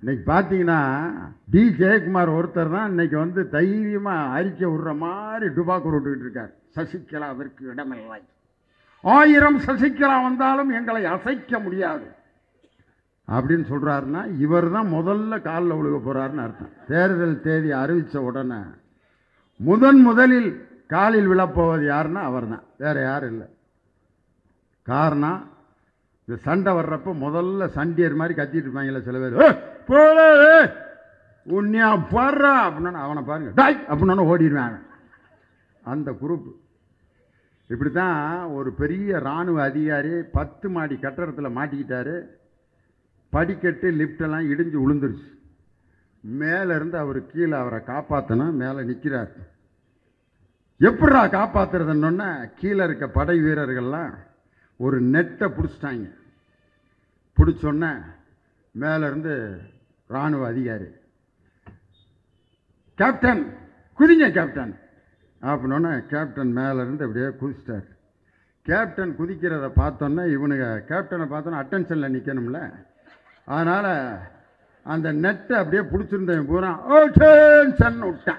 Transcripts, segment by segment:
இன்னைக்கு பார்த்தீங்கன்னா டி ஜெயக்குமார் ஒருத்தர் தான் இன்னைக்கு வந்து தைரியமாக அறிக்கை விடுற மாதிரி டுபாக்கு விட்டுக்கிட்டு இருக்கார் சசிகலாவிற்கு இடமில்லை ஆயிரம் சசிகலா வந்தாலும் எங்களை அசைக்க முடியாது அப்படின்னு சொல்றாருன்னா இவர் தான் முதல்ல காலில் விழுக போறாருன்னு அர்த்தம் தேர்தல் தேதி அறிவித்த உடனே முதன் முதலில் காலில் விழப்போவது யாருன்னா அவர் தான் வேற யாரும் இல்லை காரணம் இந்த சண்டை வர்றப்ப முதல்ல சண்டியர் மாதிரி கத்திட்டு இருப்பாங்கல்ல சில பேர் "ஏய், போடா, ஏய், உன்னையா பாடுறா அப்படின்னா அவனை பாருங்க டாய் அப்படின்னு ஓடிடுவாங்க அந்த குரூப் இப்படி தான் ஒரு பெரிய இராணுவ அதிகாரி பத்து மாடி கட்டடத்தில் மாட்டிக்கிட்டாரு படிக்கட்டு லிஃப்டெல்லாம் இடிஞ்சு விழுந்துருச்சு மேலே இருந்து அவர் கீழே அவரை காப்பாற்றணும் மேலே நிற்கிறார் எப்படிடா காப்பாத்துறதுன்னொன்னே கீழே இருக்க படை வீரர்கள்லாம் ஒரு நெட்டை பிடிச்சிட்டாங்க பிடிச்சோன்னே மேலே இருந்து இராணுவ அதிகாரி கேப்டன் குதிங்க கேப்டன் அப்படின்னோடனே கேப்டன் மேலே இருந்து அப்படியே குதிச்சிட்டார் கேப்டன் குதிக்கிறத பார்த்தோன்னே இவனுங்க கேப்டனை பார்த்தோன்னே அட்டென்ஷனில் நிற்கணும்ல அதனால் அந்த நெட்டை அப்படியே பிடிச்சிருந்தவன் பூரா அட்டென்ஷன் விட்டான்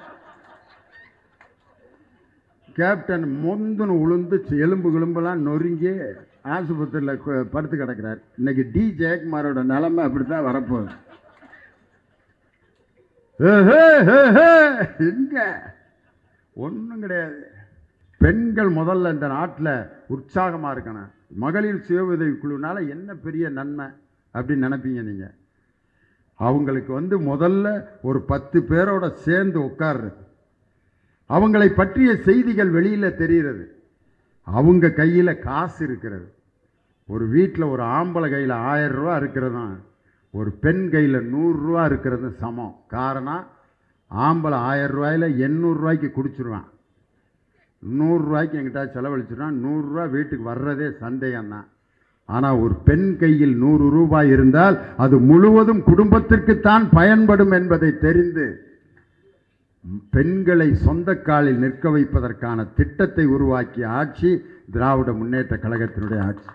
கேப்டன் மொந்துன்னு உளுந்து எலும்பு கிளும்பெல்லாம் நொறுங்கி ஆஸ்பத்திரியில் கு- படுத்து கிடக்கிறார் இன்னைக்கு டி ஜெயக்குமாரோட நிலைமை அப்படி தான் வரப்போகுது ஏஹே, ஏஹே, எங்க ஒன்றும் கிடையாது பெண்கள் முதல்ல இந்த நாட்டில் உற்சாகமாக இருக்கணும் மகளிர் சுய உதவி குழுனால என்ன பெரிய நன்மை அப்படின்னு நினைப்பீங்க நீங்கள் அவங்களுக்கு வந்து முதல்ல ஒரு பத்து பேரோட சேர்ந்து உட்கார்றது அவங்களை பற்றிய செய்திகள் வெளியில் தெரிகிறது அவங்க கையில் காசு இருக்கிறது ஒரு வீட்டில் ஒரு ஆம்பளை கையில் ஆயிரம் ரூபா இருக்கிறதும் ஒரு பெண் கையில் நூறுரூவா இருக்கிறது சமம் காரணம் ஆம்பளை ஆயிரம் ரூபாயில் எண்ணூறுரூவாய்க்கு குடிச்சிருவான் நூறுரூவாய்க்கு எங்கிட்ட செலவழிச்சிருவான் நூறுரூவா வீட்டுக்கு வர்றதே சந்தேகம்தான் ஆனால் ஒரு பெண் கையில் நூறு ரூபாய் இருந்தால் அது முழுவதும் குடும்பத்திற்குத்தான் பயன்படும் என்பதை தெரிந்து பெண்களை சொந்த காலில் நிற்க வைப்பதற்கான திட்டத்தை உருவாக்கிய ஆட்சி திராவிட முன்னேற்ற கழகத்தினுடைய ஆட்சி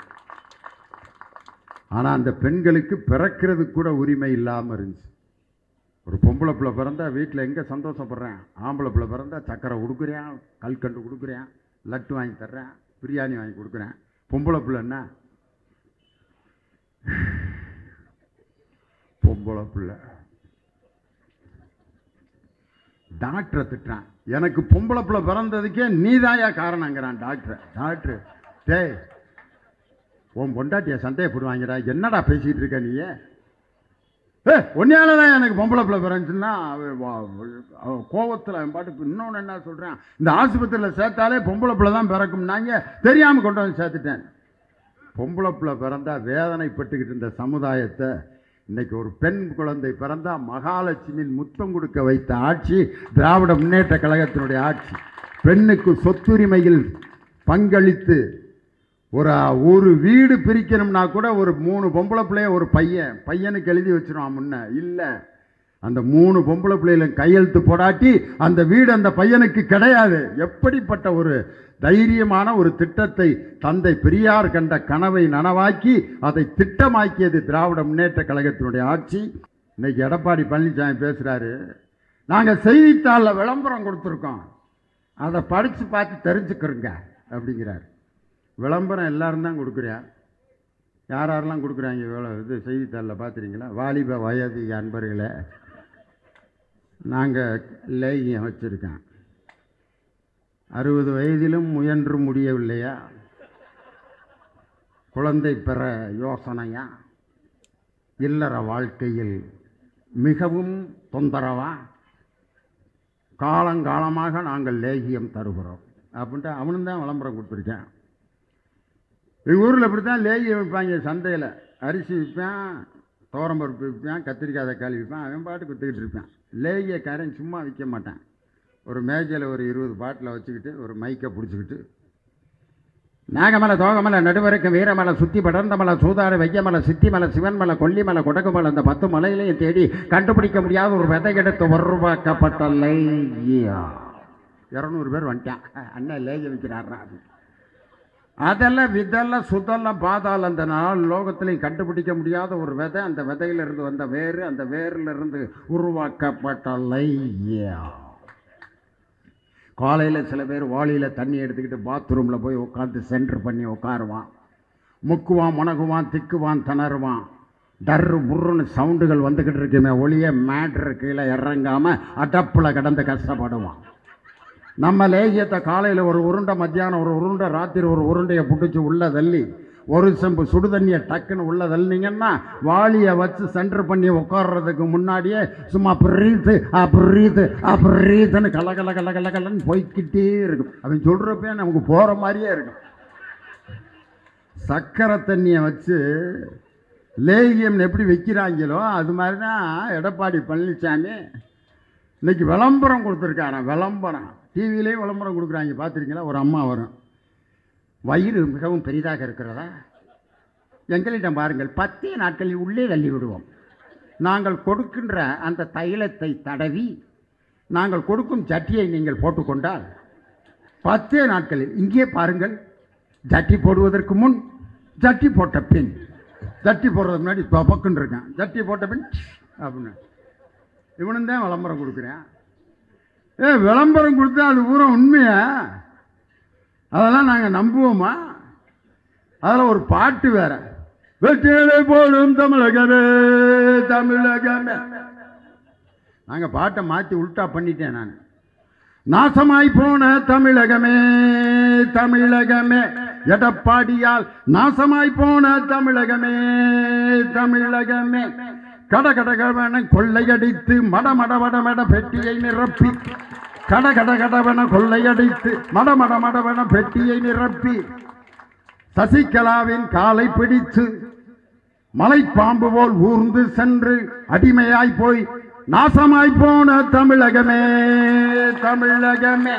ஆனால் அந்த பெண்களுக்கு பிறக்கிறது கூட உரிமை இல்லாமல் இருந்துச்சு ஒரு பொம்பளை பிள்ளை பிறந்தா வீட்டில் எங்கே சந்தோஷப்படுறேன் ஆம்பளை பிள்ளை பிறந்தா சக்கரை கொடுக்குறேன் கல்கண்டு கொடுக்குறேன் லட்டு வாங்கி தர்றேன் பிரியாணி வாங்கி கொடுக்குறேன் பொம்பளை பிள்ளை என்ன பொம்பளை பிள்ளை டாக்டரை திட்டுறான் எனக்கு பொம்பளை பிள்ளை பிறந்ததுக்கே நீதாயா காரணங்கிறான் டாக்டர் டாக்டர் டேய் உன் பொண்டாட்டிய சந்தேகப்படுவாங்கடா என்னடா பேசிட்டு இருக்க நீ ஏ ஒன்னையால தான் எனக்கு பொம்பளை பிள்ளை பிறந்துச்சுன்னா கோவத்தில் அவன் பாட்டுக்கு இன்னொன்று என்ன சொல்கிறேன் இந்த ஆஸ்பத்திரியில் சேர்த்தாலே பொம்பளை பிள்ளை தான் பிறக்கும்னாங்க தெரியாமல் கொண்டு வந்து சேர்த்துட்டேன் பொம்பளை பிள்ளை பிறந்தா வேதனைப்பட்டுக்கிட்டு இருந்த சமுதாயத்தை இன்னைக்கு ஒரு பெண் குழந்தை பிறந்தா மகாலட்சுமியின் முத்தம் கொடுக்க வைத்த ஆட்சி திராவிட முன்னேற்ற கழகத்தினுடைய ஆட்சி பெண்ணுக்கு சொத்துரிமையில் பங்களித்து ஒரு ஒரு வீடு பிரிக்கணும்னா கூட ஒரு மூணு பொம்பளை பிள்ளைய ஒரு பையன் பையனுக்கு எழுதி வச்சிருவான் முன்ன இல்லை அந்த மூணு பொம்பளை பிள்ளைகளை கையெழுத்து போடாட்டி அந்த வீடு அந்த பையனுக்கு கிடையாது எப்படிப்பட்ட ஒரு தைரியமான ஒரு திட்டத்தை தந்தை பெரியார் கண்ட கனவை நனவாக்கி அதை திட்டமாக்கியது திராவிட முன்னேற்ற கழகத்தினுடைய ஆட்சி இன்னைக்கு எடப்பாடி பழனிசாமி பேசுகிறாரு நாங்கள் செய்தித்தாளில் விளம்பரம் கொடுத்துருக்கோம் அதை படித்து பார்த்து தெரிஞ்சுக்கிறோங்க அப்படிங்கிறார் விளம்பரம் எல்லாரும் தான் கொடுக்குறியா யார் யாரெல்லாம் கொடுக்குறாங்க இவ்வளோ இது செய்தித்தாளில் பார்த்துறீங்களா வாலிப வயது அன்பர்களே நாங்கள் லேகியம் வச்சுருக்கேன் அறுபது வயதிலும் முயன்று முடியவில்லையா குழந்தை பெற யோசனையா இல்லற வாழ்க்கையில் மிகவும் தொந்தரவா காலங்காலமாக நாங்கள் லேகியம் தருகிறோம் அப்படின்ட்டு அவனும் தான் விளம்பரம் கொடுத்துருக்கேன் எங்கள் ஊரில் இப்படி தான் லேகியம் விற்பாங்க சந்தையில் அரிசி விற்பேன் துவரம்பருப்பு விற்பேன் கத்திரிக்காய் தக்காளி விற்பேன் அவன் பாட்டு கொடுத்துக்கிட்டு இருப்பேன் லேகியக்காரன் சும்மா விற்க மாட்டான் ஒரு மேஜையில் ஒரு இருபது பாட்டில் வச்சுக்கிட்டு ஒரு மைக்கை பிடிச்சிக்கிட்டு நாகமலை தோகமலை நடுவரைக்கும் வீரமலை சுத்தி படர்ந்தமலை சூதாடு வையமலை சித்திமலை சிவன்மலை கொல்லிமலை கொடகுமலை இந்த பத்து மலையிலையும் தேடி கண்டுபிடிக்க முடியாத ஒரு விதை எடுத்து உருவாக்கப்பட்ட லேகியா இரநூறு பேர் வந்துட்டான் அண்ணன் லேகியம் விற்கிறாரா அதெல்லாம் விதெல்லாம் சுதெல்லாம் பாதாள அந்த நாலு லோகத்திலையும் கண்டுபிடிக்க முடியாத ஒரு விதை அந்த விதையிலிருந்து வந்த வேறு அந்த வேரிலிருந்து உருவாக்கப்பட்ட லையா காலையில் சில பேர் வாளியில் தண்ணி எடுத்துக்கிட்டு பாத்ரூமில் போய் உட்காந்து சென்டர் பண்ணி உட்காருவான் முக்குவான் முனகுவான் திக்குவான் திணறுவான் டர்ரு முருன்னு சவுண்டுகள் வந்துக்கிட்டு இருக்குமே ஒளிய மேட்ரு கீழே இறங்காமல் அடப்பில் கிடந்து கஷ்டப்படுவான் நம்ம லேகியத்தை காலையில் ஒரு உருண்டை மத்தியானம் ஒரு உருண்டை ராத்திரி ஒரு உருண்டையை பிடிச்சி உள்ள தள்ளி ஒரு செம்பு சுடு தண்ணியை டக்குன்னு உள்ள தள்ளினீங்கன்னா வாளியை வச்சு சென்டர் பண்ணி உட்கார்றதுக்கு முன்னாடியே சும்மா பிரீத்து அப்ரீத்து அப்ரீத்துன்னு கல கல கல கல கலன்னு போய்க்கிட்டே இருக்கும் அவன் சொல்கிறப்பே நமக்கு போகிற மாதிரியே இருக்கும் சக்கரை தண்ணியை வச்சு லேகியம் எப்படி வைக்கிறாங்களோ அது மாதிரி தான் எடப்பாடி பழனிசாமி இன்னைக்கு விளம்பரம் கொடுத்துருக்காராம் விளம்பரம் டிவிலேயும் விளம்பரம் கொடுக்குறாங்க பார்த்துருக்கீங்களா ஒரு அம்மா வரும் வயிறு மிகவும் பெரிதாக இருக்கிறதா எங்களிடம் பாருங்கள் பத்தே நாட்களில் உள்ளே தள்ளி விடுவோம் நாங்கள் கொடுக்கின்ற அந்த தைலத்தை தடவி நாங்கள் கொடுக்கும் ஜட்டியை நீங்கள் போட்டுக்கொண்டால் பத்தே நாட்களில் இங்கே பாருங்கள் ஜட்டி போடுவதற்கு முன் ஜட்டி போட்ட பின் ஜட்டி போடுறதுக்கு முன்னாடி தொப்பக்குன்னு இருக்கேன் ஜட்டி போட்ட பின் அப்படின்னு இவனும் தான் விளம்பரம் கொடுக்குறேன் ஏ விளம்பரம் கொடுத்தா அது பூரா உண்மையா அதெல்லாம் நாங்கள் நம்புவோமா அதில் ஒரு பாட்டு வேற வெற்றிலை போடும் தமிழகமே தமிழகமே நாங்கள் பாட்டை மாற்றி உல்டா பண்ணிட்டேன் நான் நாசமாய் போன தமிழகமே தமிழகமே எடப்பாடியால் நாசமாய் போன தமிழகமே தமிழகமே கட கட கடவென கொள்ளையடித்து மட மட மட மட பெட்டியை நிரப்பி கட கட கடவென கொள்ளையடித்து மட மட மடவென பெட்டியை நிரப்பி சசிகலாவின் காலை பிடித்து மலைப்பாம்பு போல் ஊர்ந்து சென்று அடிமையாய் போய் நாசமாய் போன தமிழகமே தமிழகமே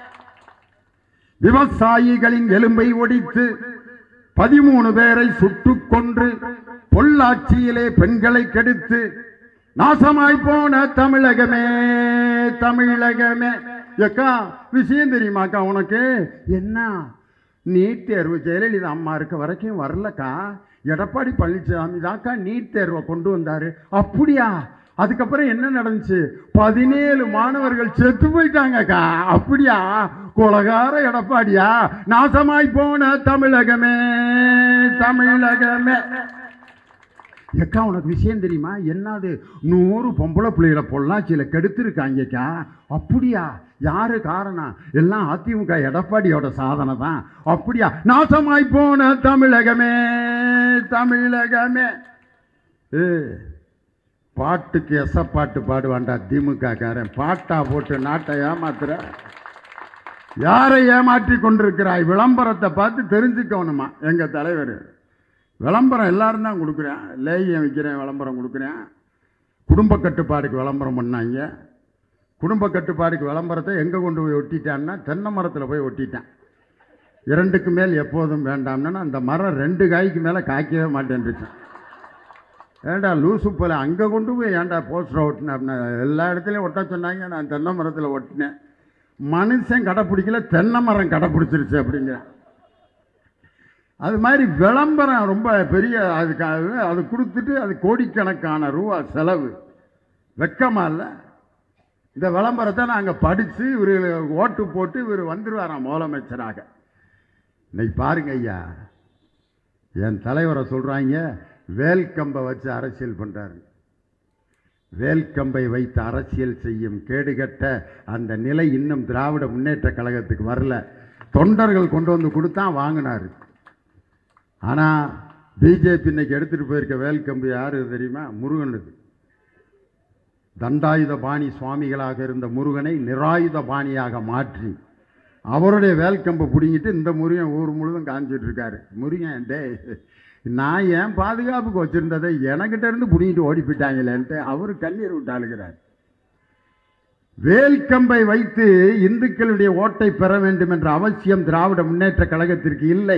விவசாயிகளின் எலும்பை ஒடித்து பதிமூணு பேரை சுட்டுக் கொன்று பொள்ளாச்சியிலே பெண்களை கெடுத்து நாசமாய் போன தமிழகமே தமிழகமே ஏக்கா விஷயம் தெரியுமாக்கா உனக்கு என்ன நீட் தேர்வு ஜெயலலிதா அம்மா இருக்க வரைக்கும் வரலக்கா எடப்பாடி பழனிசாமி தான்க்கா நீட் தேர்வை கொண்டு வந்தாரு அப்படியா அதுக்கப்புறம் என்ன நடந்துச்சு பதினேழு மாணவர்கள் செத்து போயிட்டாங்கக்கா அப்படியா குலகார எடப்பாடியா நாசமாய் போன தமிழகமே தமிழகமே எக்கா உனக்கு விஷயம் தெரியுமா என்னது நூறு பொம்பளை பிள்ளைகளை பொள்ளாச்சியில் கெடுத்துருக்காங்கக்கா அப்படியா யாரு காரணம் எல்லாம் அதிமுக எடப்பாடியோட சாதனை தான் அப்படியா நாசமாய் போன தமிழகமே தமிழகமே ஏ பாட்டுக்கு எசப்பாட்டு பாடுவான்டா திமுக காரன் பாட்டா போட்டு நாட்டை ஏமாத்துற யாரை ஏமாற்றி கொண்டிருக்கிறாய் விளம்பரத்தை பார்த்து தெரிஞ்சுக்கணுமா எங்க தலைவர் விளம்பரம் எல்லாரும் தான் கொடுக்குறேன் லேகியம் விற்கிறேன் விளம்பரம் கொடுக்குறேன் குடும்ப கட்டுப்பாடுக்கு விளம்பரம் பண்ணாங்க குடும்ப கட்டுப்பாடுக்கு விளம்பரத்தை எங்கே கொண்டு போய் ஒட்டிட்டான்னா தென்னை மரத்தில் போய் ஒட்டிட்டேன் இரண்டுக்கு மேல் எப்போதும் வேண்டாம்னா அந்த மரம் ரெண்டு காய்க்கு மேலே காய்க்கவே மாட்டேன்ருச்சேன் ஏண்டா லூசு போல அங்கே கொண்டு போய் ஏன்டா போஸ்டர் ஒட்டினேன் அப்படின்னா எல்லா இடத்துலையும் ஒட்ட சொன்னாங்க நான் தென்னை மரத்தில் ஒட்டினேன் மனுஷன் கடைப்பிடிக்கல தென்னை மரம் கடைப்பிடிச்சிருச்சு அப்படிங்கிறேன் அது மாதிரி விளம்பரம் ரொம்ப பெரிய அதுக்காக அது கொடுத்துட்டு அது கோடிக்கணக்கான ரூபா செலவு வெக்கமா இல்லை இந்த விளம்பரத்தை நாங்கள் படித்து இவர் ஓட்டு போட்டு இவர் வந்துருவாராம் முதலமைச்சராக இன்னைக்கு பாருங்க ஐயா என் தலைவரை சொல்கிறாங்க வேல்கம்பை வச்சு அரசியல் பண்ணுறாரு வேல்கம்பை வைத்து அரசியல் செய்யும் கேடுகட்ட அந்த நிலை இன்னும் திராவிட முன்னேற்ற கழகத்துக்கு வரல தொண்டர்கள் கொண்டு வந்து கொடுத்தா வாங்கினாரு ஆனால் பிஜேபி இன்னைக்கு எடுத்துகிட்டு போயிருக்க வேல்கம்பு யாரு தெரியுமா முருகனுக்கு தண்டாயுத பாணி சுவாமிகளாக இருந்த முருகனை நிராயுத பாணியாக மாற்றி அவருடைய வேல்கம்பை பிடுங்கிட்டு இந்த முருகன் ஊர் முழுதும் காமிச்சிட்டு இருக்காரு முருகன் டே நான் ஏன் பாதுகாப்புக்கு வச்சிருந்ததை எனக்கிட்ட இருந்து பிடிங்கிட்டு ஓடி போயிட்டாங்களேன்ட்டு அவர் கண்ணீர் விட்டு அழுகிறார் வேல்கம்பை வைத்து இந்துக்களுடைய ஓட்டை பெற வேண்டும் என்ற அவசியம் திராவிட முன்னேற்ற கழகத்திற்கு இல்லை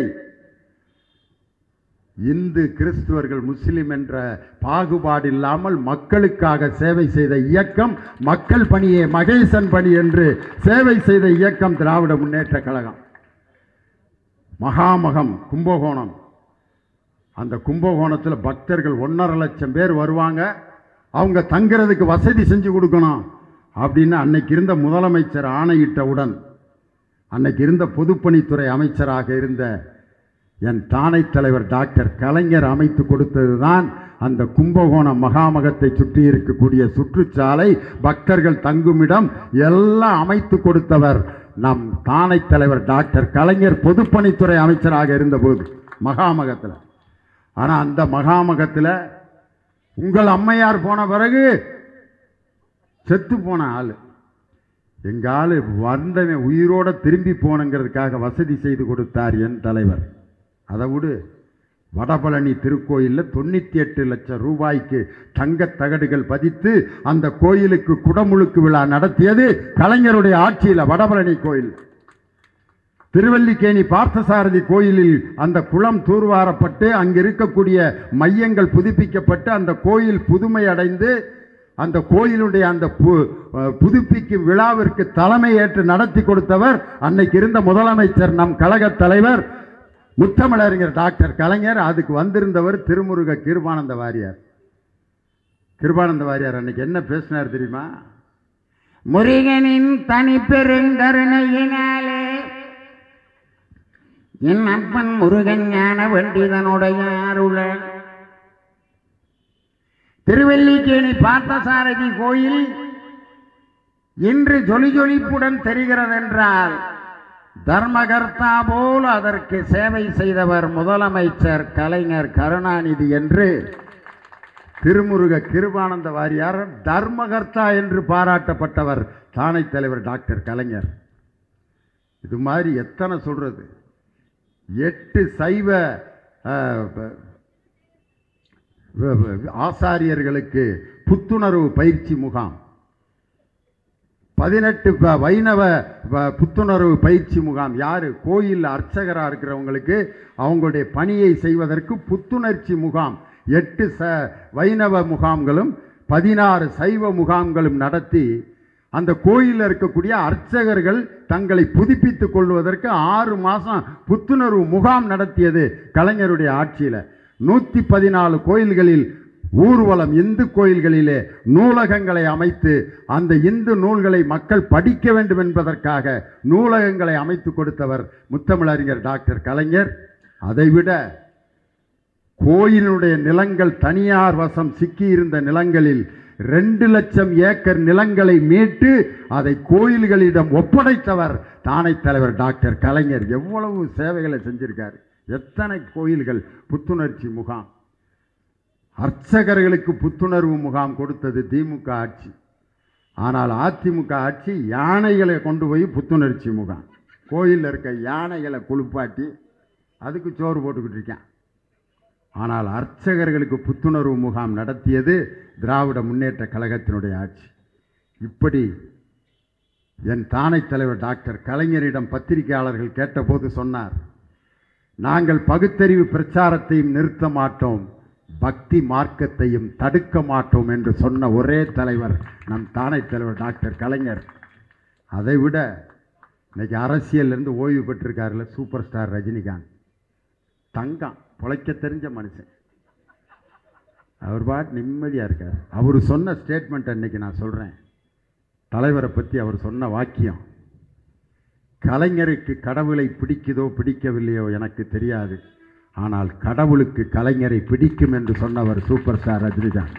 இந்து கிறிஸ்துவர்கள் முஸ்லிம் என்ற பாகுபாடு இல்லாமல் மக்களுக்காக சேவை செய்த இயக்கம் மக்கள் பணியே மகேசன் பணி என்று சேவை செய்த இயக்கம் திராவிட முன்னேற்ற கழகம் மகாமகம் கும்பகோணம் அந்த கும்பகோணத்தில் பக்தர்கள் ஒன்றரை லட்சம் பேர் வருவாங்க அவங்க தங்குறதுக்கு வசதி செஞ்சு கொடுக்கணும் அப்படின்னு அன்னைக்கு இருந்த முதலமைச்சர் ஆணையிட்டவுடன் அன்னைக்கு இருந்த பொதுப்பணித்துறை அமைச்சராக இருந்த என் தானை தலைவர் டாக்டர் கலைஞர் அமைத்து கொடுத்தது தான் அந்த கும்பகோணம் மகாமகத்தை சுற்றி இருக்கக்கூடிய சுற்றுச்சாலை பக்தர்கள் தங்குமிடம் எல்லாம் அமைத்து கொடுத்தவர் நம் தானை தலைவர் டாக்டர் கலைஞர் பொதுப்பணித்துறை அமைச்சராக இருந்தபோது மகாமகத்தில் ஆனால் அந்த மகாமகத்தில் உங்கள் அம்மையார் போன பிறகு செத்து போன ஆள் எங்க ஆளு வந்தவன் உயிரோட திரும்பி போனங்கிறதுக்காக வசதி செய்து கொடுத்தார் என் தலைவர் அதை விடு வடபழனி திருக்கோயிலில் தொண்ணூற்றி எட்டு லட்சம் ரூபாய்க்கு தங்கத் தகடுகள் பதித்து அந்த கோயிலுக்கு குடமுழுக்கு விழா நடத்தியது கலைஞருடைய ஆட்சியில் வடபழனி கோயில் திருவல்லிக்கேணி பார்த்தசாரதி கோயிலில் அந்த குளம் தூர்வாரப்பட்டு அங்கு இருக்கக்கூடிய மையங்கள் புதுப்பிக்கப்பட்டு அந்த கோயில் புதுமை அடைந்து அந்த கோயிலுடைய அந்த பு- அஹ் புதுப்பிக்கும் விழாவிற்கு தலைமை ஏற்று நடத்தி கொடுத்தவர் அன்னைக்கு இருந்த முதலமைச்சர் நம் கழக தலைவர் முத்தமிழறிஞர் டாக்டர் கலைஞர் அதுக்கு வந்திருந்தவர் திருமுருக கிருபானந்த வாரியார் கிருபானந்த வாரியார் அன்னைக்கு என்ன பேசினார் தெரியுமா முருகனின் தனி பெருங்கருணையினாலே என் அப்பன் முருகன் ஞான வண்டிதனுடைய அருள திருவல்லிக்கேணி பார்த்தசாரதி கோயில் இன்று ஜொலி ஜொலிப்புடன் தெரிகிறதென்றால் தர்மகர்த்தா போல் அதற்கு சேவை செய்தவர் முதலமைச்சர் கலைஞர் கருணாநிதி என்று திருமுருக கிருபானந்த வாரியார் தர்மகர்த்தா என்று பாராட்டப்பட்டவர் தானை தலைவர் டாக்டர் கலைஞர் இது மாதிரி எத்தனை சொல்றது எட்டு சைவ அஹ், வ- வ- வ- ஆசாரியர்களுக்கு புத்துணர்வு பயிற்சி முகாம் பதினெட்டு ப- வைணவ ப- புத்துணர்வு பயிற்சி முகாம் யாரு கோயில் அர்ச்சகராக இருக்கிறவங்களுக்கு அவங்களுடைய பணியை செய்வதற்கு புத்துணர்ச்சி முகாம் எட்டு ச வைணவ முகாம்களும் பதினாறு சைவ முகாம்களும் நடத்தி அந்த கோயிலில் இருக்கக்கூடிய அர்ச்சகர்கள் தங்களை புதுப்பித்துக் கொள்வதற்கு ஆறு மாதம் புத்துணர்வு முகாம் நடத்தியது கலைஞருடைய ஆட்சியில் நூற்றி பதினாலு கோயில்களில் ஊர்வலம் இந்து கோயில்களிலே நூலகங்களை அமைத்து அந்த இந்து நூல்களை மக்கள் படிக்க வேண்டும் என்பதற்காக நூலகங்களை அமைத்து கொடுத்தவர் முத்தமிழறிஞர் டாக்டர் கலைஞர் அதைவிட கோயிலுடைய நிலங்கள் தனியார் வசம் சிக்கியிருந்த நிலங்களில் ரெண்டு லட்சம் ஏக்கர் நிலங்களை மீட்டு அதை கோயில்களிடம் ஒப்படைத்தவர் தானை தலைவர் டாக்டர் கலைஞர் எவ்வளவு சேவைகளை செஞ்சிருக்காரு எத்தனை கோயில்கள் புத்துணர்ச்சி முகாம் அர்ச்சகர்களுக்கு புத்துணர்வு முகாம் கொடுத்தது திமுக ஆட்சி ஆனால் அதிமுக ஆட்சி யானைகளை கொண்டு போய் புத்துணர்ச்சி முகாம் கோயிலில் இருக்க யானைகளை குளிப்பாட்டி அதுக்கு சோறு போட்டுக்கிட்டு இருக்கேன் ஆனால் அர்ச்சகர்களுக்கு புத்துணர்வு முகாம் நடத்தியது திராவிட முன்னேற்ற கழகத்தினுடைய ஆட்சி இப்படி என் தானை தலைவர் டாக்டர் கலைஞரிடம் பத்திரிகையாளர்கள் கேட்டபோது சொன்னார் நாங்கள் பகுத்தறிவு பிரச்சாரத்தையும் நிறுத்த மாட்டோம் பக்தி மார்க்கத்தையும் தடுக்க மாட்டோம் என்று சொன்ன ஒரே தலைவர் நம் தானை தலைவர் டாக்டர் கலைஞர் அதை விட இன்னைக்கு அரசியல்லேருந்து ஓய்வு பெற்றிருக்காருல சூப்பர் ஸ்டார் ரஜினிகாந்த் தங்கம் பொழைக்க தெரிஞ்ச மனுஷன் அவர் பாட் நிம்மதியாக இருக்கார் அவர் சொன்ன ஸ்டேட்மெண்ட் அன்னைக்கு நான் சொல்கிறேன் தலைவரை பற்றி அவர் சொன்ன வாக்கியம் கலைஞருக்கு கடவுளை பிடிக்குதோ பிடிக்கவில்லையோ எனக்கு தெரியாது ஆனால் கடவுளுக்கு கலைஞரை பிடிக்கும் என்று சொன்னவர் சூப்பர் ஸ்டார் ரஜினிகாந்த்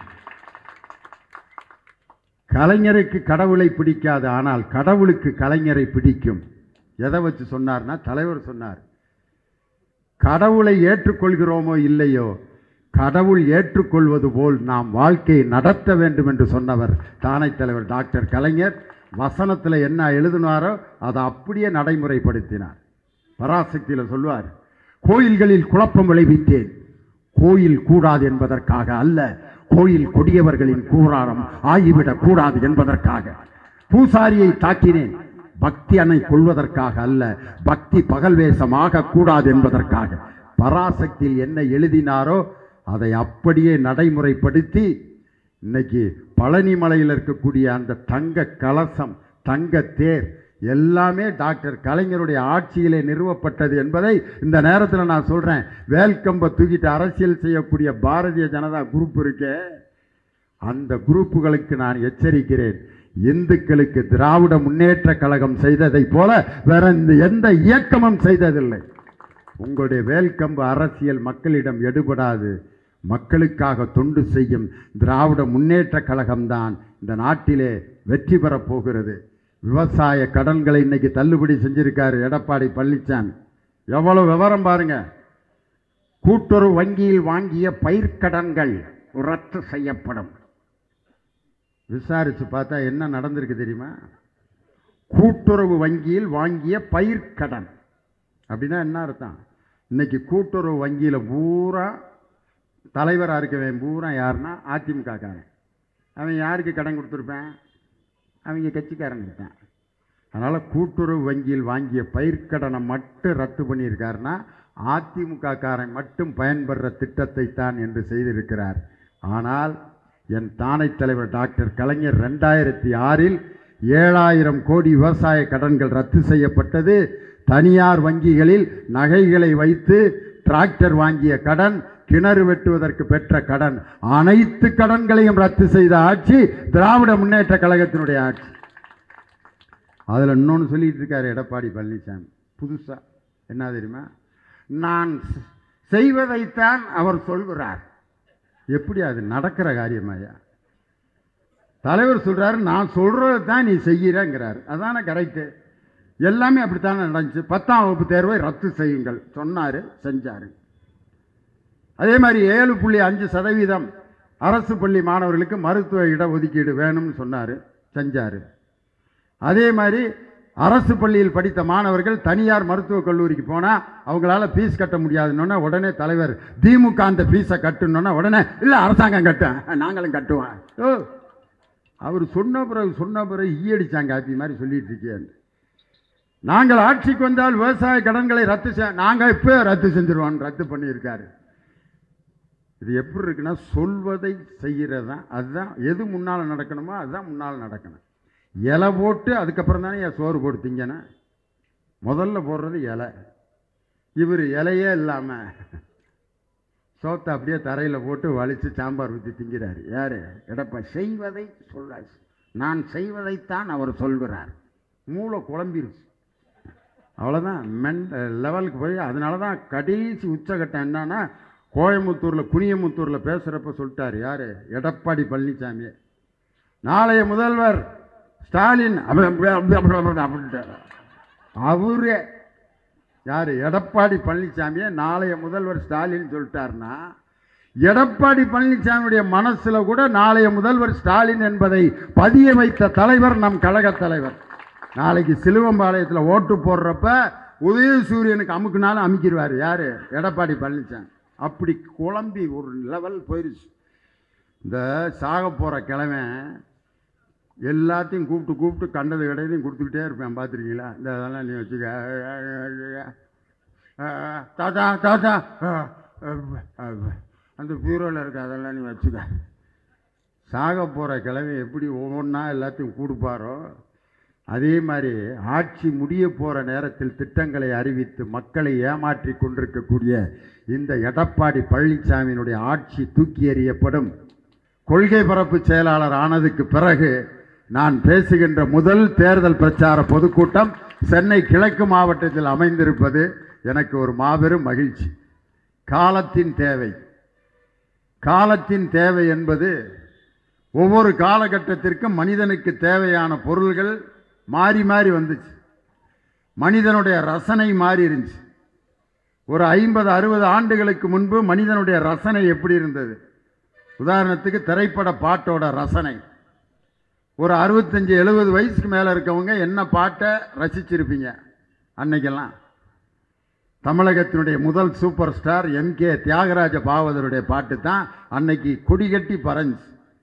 கலைஞருக்கு கடவுளை பிடிக்காது ஆனால் கடவுளுக்கு கலைஞரை பிடிக்கும் எதை வச்சு சொன்னார்னா தலைவர் சொன்னார் கடவுளை ஏற்றுக்கொள்கிறோமோ இல்லையோ கடவுள் ஏற்றுக்கொள்வது போல் நாம் வாழ்க்கையை நடத்த வேண்டும் என்று சொன்னவர் தானை தலைவர் டாக்டர் கலைஞர் வசனத்தில் என்ன எழுதினாரோ அதை அப்படியே நடைமுறைப்படுத்தினார் பராசக்தியில் சொல்வார் கோயில்களில் குழப்பம் விளைவித்தேன் கோயில் கூடாது என்பதற்காக அல்ல கோயில் கொடியவர்களின் கூடாரம் ஆகிவிடக் கூடாது என்பதற்காக பூசாரியை தாக்கினேன் பக்தி அணை கொள்வதற்காக அல்ல பக்தி பகல் வேஷமாக கூடாது என்பதற்காக பராசக்தியில் என்ன எழுதினாரோ அதை அப்படியே நடைமுறைப்படுத்தி இன்னைக்கு பழனி மலையில் இருக்கக்கூடிய அந்த தங்க கலசம் தங்க தேர் எல்லாமே டாக்டர் கலைஞருடைய ஆட்சியிலே நிறுவப்பட்டது என்பதை இந்த நேரத்தில் நான் சொல்கிறேன் வேல்கம்பை தூக்கிட்டு அரசியல் செய்யக்கூடிய பாரதிய ஜனதா குரூப் இருக்கே அந்த குரூப்புகளுக்கு நான் எச்சரிக்கிறேன் இந்துக்களுக்கு திராவிட முன்னேற்ற கழகம் செய்ததைப் போல வேற இந்த எந்த இயக்கமும் செய்ததில்லை உங்களுடைய வேல்கம்பு அரசியல் மக்களிடம் எடுபடாது மக்களுக்காக தொண்டு செய்யும் திராவிட முன்னேற்ற கழகம்தான் இந்த நாட்டிலே வெற்றி பெறப் போகிறது விவசாய கடன்களை இன்னைக்கு தள்ளுபடி செஞ்சிருக்காரு எடப்பாடி பழனிசாமி எவ்வளவு விவரம் பாருங்க கூட்டுறவு வங்கியில் வாங்கிய பயிர்க்கடன்கள் ரத்து செய்யப்படும் விசாரிச்சு பார்த்தா என்ன நடந்திருக்கு தெரியுமா கூட்டுறவு வங்கியில் வாங்கிய பயிர்க்கடன் அப்படின்னா என்ன அர்த்தம் இன்னைக்கு கூட்டுறவு வங்கியில் பூரா தலைவராக இருக்கவன் பூரா யாருன்னா அதிமுக காரன் அவன் யாருக்கு கடன் கொடுத்துருப்பேன் அவங்க கட்சிக்காரனுக்கு தான் அதனால் கூட்டுறவு வங்கியில் வாங்கிய பயிர்க்கடனை மட்டும் ரத்து பண்ணியிருக்காருன்னா அதிமுக காரன் மட்டும் பயன்படுற திட்டத்தை தான் என்று செய்திருக்கிறார் ஆனால் என் தானை தலைவர் டாக்டர் கலைஞர் ரெண்டாயிரத்தி ஆறில் ஏழாயிரம் கோடி விவசாய கடன்கள் ரத்து செய்யப்பட்டது தனியார் வங்கிகளில் நகைகளை வைத்து டிராக்டர் வாங்கிய கடன் கிணறு வெட்டுவதற்கு பெற்ற கடன் அனைத்து கடன்களையும் ரத்து செய்த ஆட்சி திராவிட முன்னேற்ற கழகத்தினுடைய ஆட்சி அதில் இன்னொன்று சொல்லிட்டு இருக்காரு எடப்பாடி பழனிசாமி புதுசாக என்ன தெரியுமா நான் செ- செய்வதைத்தான் அவர் சொல்கிறார் எப்படி அது நடக்கிற காரியமாயா தலைவர் சொல்றாரு நான் சொல்றதை தான் நீ செய்கிறேங்கிறார் அதானே கரெக்டு எல்லாமே அப்படித்தானே நடந்துச்சு பத்தாம் வகுப்பு தேர்வை ரத்து செய்யுங்கள் சொன்னார் செஞ்சார் அதே மாதிரி ஏழு புள்ளி அஞ்சு சதவீதம் அரசு பள்ளி மாணவர்களுக்கு மருத்துவ இடஒதுக்கீடு வேணும்னு சொன்னார் செஞ்சார் அதே மாதிரி அரசு பள்ளியில் படித்த மாணவர்கள் தனியார் மருத்துவக் கல்லூரிக்கு போனால் அவங்களால ஃபீஸ் கட்ட முடியாதுன்னொன்னே உடனே தலைவர் திமுக அந்த ஃபீஸை கட்டணுன்னா உடனே இல்லை அரசாங்கம் கட்டும் நாங்களும் கட்டுவோம் ஓ அவர் சொன்ன பிறகு சொன்ன பிறகு ஈயடிச்சாங்க ஆப்பி மாதிரி சொல்லிட்டு இருக்கேன் நாங்கள் ஆட்சிக்கு வந்தால் விவசாய கடன்களை ரத்து செய் நாங்கள் இப்போ ரத்து செஞ்சிருவோம் ரத்து பண்ணியிருக்காரு இது எப்படி இருக்குன்னா சொல்வதை செய்கிறது தான் அதுதான் எது முன்னால் நடக்கணுமோ அதுதான் முன்னால் நடக்கணும் இலை போட்டு அதுக்கப்புறம் தானே என் சோறு போட்டு திங்கணும் முதல்ல போடுறது இலை இவர் இலையே இல்லாமல் சோத்தை அப்படியே தரையில் போட்டு வலிச்சு சாம்பார் ஊற்றி திங்கிறார் யார் எடப்பா செய்வதை சொல்ல நான் செய்வதைத்தான் அவர் சொல்கிறார் மூளை குழம்பிருச்சு அவ்வளோதான் மென் லெவலுக்கு போய் அதனால தான் கடைசி உச்சகட்டம் என்னன்னா கோயம்புத்தூரில் குனியமுத்தூரில் பேசுகிறப்ப சொல்லிட்டார் யார் எடப்பாடி பழனிசாமி நாளைய முதல்வர் ஸ்டாலின் அப்படி- அப்படி- அப்படி- அப்படி- அப்படி- அப்படின்ட்டார் அவரே யார் எடப்பாடி பழனிசாமியை நாளைய முதல்வர் ஸ்டாலின் சொல்லிட்டாருன்னா எடப்பாடி பழனிசாமியுடைய மனசுல கூட நாளைய முதல்வர் ஸ்டாலின் என்பதை பதிய வைத்த தலைவர் நம் கழக தலைவர் நாளைக்கு சிலுவம்பாளையத்தில் ஓட்டு போடுறப்ப உதயசூரியனுக்கு அமுக்குனாலும் அமுக்கிடுவார் யார் எடப்பாடி பழனிசாமி அப்படி குழம்பி ஒரு லெவல் போயிருச்சு இந்த சாக போகிற கிழமை எல்லாத்தையும் கூப்பிட்டு கூப்பிட்டு கண்டது கிடையதையும் கொடுத்துக்கிட்டே இருப்பேன் பார்த்துருக்கீங்களா இந்த இதெல்லாம் நீ வச்சுக்க தாத்தா தாத்தா அந்த பீரோவில் இருக்க அதெல்லாம் நீ வச்சுக்க சாக போகிற கிழமை எப்படி ஒவ்வொன்றா எல்லாத்தையும் கொடுப்பாரோ அதே மாதிரி ஆட்சி முடிய போகிற நேரத்தில் திட்டங்களை அறிவித்து மக்களை ஏமாற்றி கொண்டிருக்கக்கூடிய இந்த எடப்பாடி பழனிசாமியினுடைய ஆட்சி தூக்கி எறியப்படும் கொள்கை பரப்பு செயலாளர் ஆனதுக்கு பிறகு நான் பேசுகின்ற முதல் தேர்தல் பிரச்சார பொதுக்கூட்டம் சென்னை கிழக்கு மாவட்டத்தில் அமைந்திருப்பது எனக்கு ஒரு மாபெரும் மகிழ்ச்சி காலத்தின் தேவை காலத்தின் தேவை என்பது ஒவ்வொரு காலகட்டத்திற்கும் மனிதனுக்கு தேவையான பொருள்கள் மாறி மாறி வந்துச்சு மனிதனுடைய ரசனை மாறி இருந்துச்சு ஒரு ஐம்பது அறுபது ஆண்டுகளுக்கு முன்பு மனிதனுடைய ரசனை எப்படி இருந்தது உதாரணத்துக்கு திரைப்பட பாட்டோட ரசனை ஒரு அறுபத்தஞ்சு எழுபது வயசுக்கு மேலே இருக்கவங்க என்ன பாட்டை ரசிச்சிருப்பீங்க அன்னைக்கெல்லாம் தமிழகத்தினுடைய முதல் super star M K Thyagaraja பாவதருடைய பாட்டு தான் அன்னைக்கு கொடிகட்டி பறஞ்சு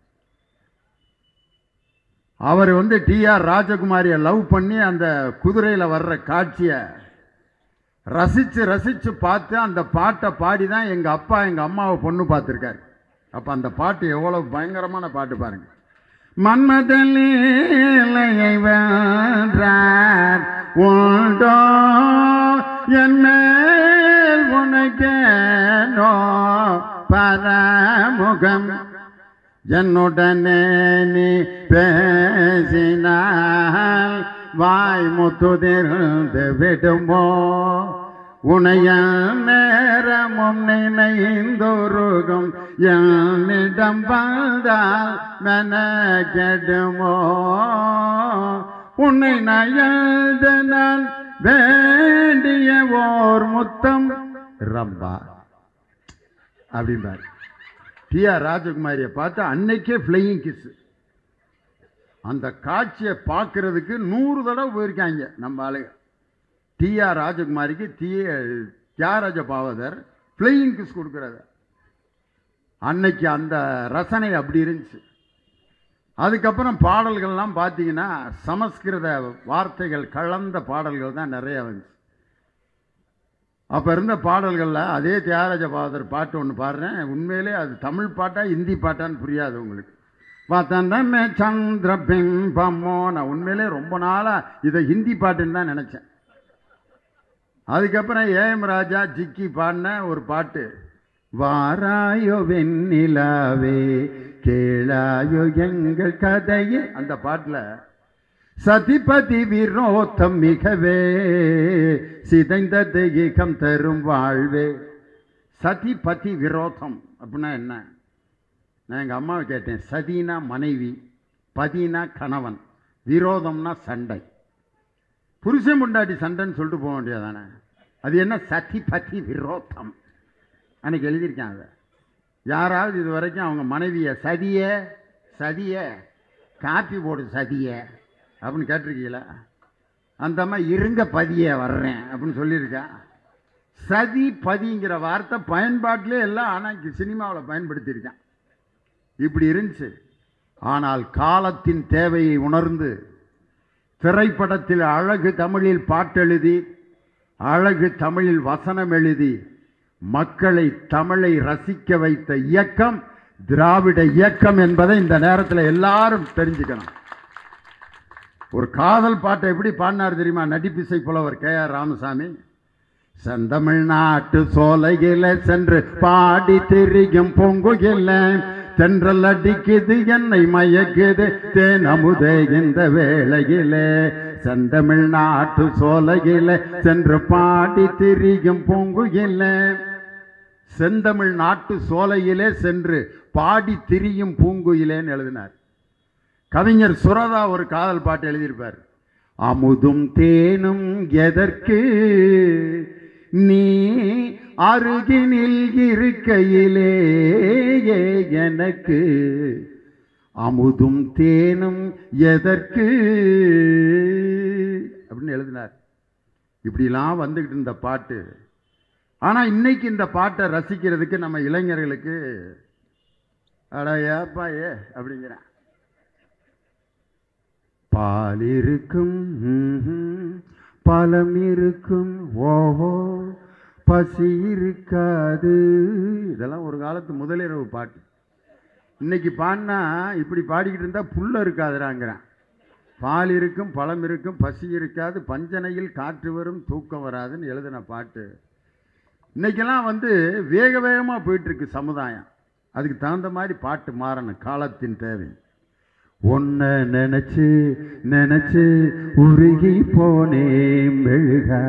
அவர் வந்து டிஆர் ராஜகுமாரியை லவ் பண்ணி அந்த குதிரையில் வர்ற காட்சியை ரசித்து ரசித்து பார்த்து அந்த பாட்டை பாடி தான் எங்கள் அப்பா எங்கள் அம்மாவை பொண்ணு பார்த்துருக்காரு அப்போ அந்த பாட்டு எவ்வளோ பயங்கரமான பாட்டு பாருங்க மன்மதலீலையை வென்றார் உண்டோ என் மேல் உனக்கேனோ பரமுகம் என்னுடனே நீ பேசினால் வாய் முத்துதிர்ந்து விடுமோ உனைய நேரமும் நினைந்தொருகும் என்னிடம் வந்தால் மென கெடுமோ உன்னை நயந்து நான் வேண்டிய ஓர் முத்தம் ரம்பா அப்படிம்பார் டி ஆர் ராஜகுமாரியை பார்த்து அன்னைக்கே ஃப்ளையிங் கிஸ் அந்த காட்சியை பார்க்கறதுக்கு நூறு தடவை போயிருக்காங்க நம்ம ஆளுங்க டி ஆர் ராஜகுமாரிக்கு T Thyagaraja Bhagavathar flying kiss கொடுக்குறாரு அன்னைக்கு அந்த ரசனை அப்படி இருந்துச்சு அதுக்கப்புறம் பாடல்கள்லாம் பார்த்தீங்கன்னா சமஸ்கிருத வார்த்தைகள் கலந்த பாடல்கள் தான் நிறைய வந்துச்சு அப்போ இருந்த பாடல்களில் அதே தியாகராஜ பாதர் பாட்டு ஒன்று பாடுறேன் உண்மையிலே அது தமிழ் பாட்டா ஹிந்தி பாட்டான்னு புரியாது உங்களுக்கு பார்த்தா சந்திர பிம்பமோ நான் உண்மையிலே ரொம்ப நாளாக இதை ஹிந்தி பாட்டுன்னு தான் நினச்சேன் அதுக்கப்புறம் ஏஎம் ராஜா ஜிக்கி பாடின ஒரு பாட்டு வாராயோ வெண்ணிலாவே கேளாயோ எங்கள் கதையே அந்த பாட்டில் சதிபதி விரோத்தம் மிகவே சிதைந்தது ஏகம் தரும் வாழ்வே சதிபதி விரோதம் அப்படின்னா என்ன நான் எங்கள் அம்மாவை கேட்டேன் சதினா மனைவி பதினா கணவன் விரோதம்னா சண்டை புருஷன் முண்டாட்டி சண்டைன்னு சொல்லிட்டு போக வேண்டியதானே அது என்ன சதி பதி விரோதம் அன்னைக்கு எழுதியிருக்கேன் அதை யாராவது இது வரைக்கும் அவங்க மனைவியை சதிய சதிய காப்பி போடு சதிய அப்படின்னு கேட்டிருக்கீங்களா அந்த அம்மா இருங்க பதிய வர்றேன் அப்படின்னு சொல்லியிருக்கா சதி பதிங்கிற வார்த்தை பயன்பாட்டிலே எல்லாம் ஆனால் சினிமாவில் பயன்படுத்தியிருக்கேன் இப்படி இருந்துச்சு ஆனால் காலத்தின் தேவையை உணர்ந்து திரைப்படத்தில் அழகு தமிழில் பாட்டெழுதி அழகு தமிழில் வசனம் எழுதி மக்களை தமிழை ரசிக்க வைத்த இயக்கம் திராவிட இயக்கம் என்பதை இந்த நேரத்தில் எல்லாரும் தெரிஞ்சுக்கணும் ஒரு காதல் பாட்டை எப்படி பாடினார் தெரியுமா நடிப்பிசை புலவர் கே ஆர் ராமசாமி செந்தமிழ்நாட்டு சோலையில சென்று பாடி திரியும் பொங்குகில்ல தென்றல் அடிக்குது என்னை மயக்குது தேன் அமுதே இந்த வேளையிலே செந்தமிழ்நாட்டு சோலையில சென்று பாடி திரியும் பொங்குகில்ல செந்தமிழ் நாட்டு சோலையிலே சென்று பாடி திரியும் பூங்குயிலேன்னு எழுதினார் கவிஞர் சுரதா ஒரு காதல் பாட்டு எழுதியிருப்பார் அமுதும் தேனும் எதற்கு நீ அருகினில் இருக்கையிலே எனக்கு அமுதும் தேனும் எதற்கு அப்படின்னு எழுதினார் இப்படிலாம் வந்துக்கிட்டு இருந்த பாட்டு ஆனால் இன்னைக்கு இந்த பாட்டை ரசிக்கிறதுக்கு நம்ம இளைஞர்களுக்கு அட ஏப்பா ஏ அப்படிங்கிறேன் பால் இருக்கும் ம்ஹும், பழம் இருக்கும் ஓஹோ பசி இருக்காது இதெல்லாம் ஒரு காலத்து முதலிரவு பாட்டு இன்னைக்கு பாடினா இப்படி பாடிக்கிட்டு இருந்தால் புல்ல இருக்காதுறாங்கிறேன் பால் இருக்கும் பழம் இருக்கும் பசி இருக்காது பஞ்சனையில் காற்று வரும் தூக்கம் வராதுன்னு எழுதின பாட்டு இன்னைக்கெல்லாம் வந்து வேக வேகமாக போயிட்டுருக்கு சமுதாயம் அதுக்கு தகுந்த மாதிரி பாட்டு மாறணும் காலத்தின் தேவை உன்னை நினைச்சு நினைச்சு உருகி போனேன் மெழுகா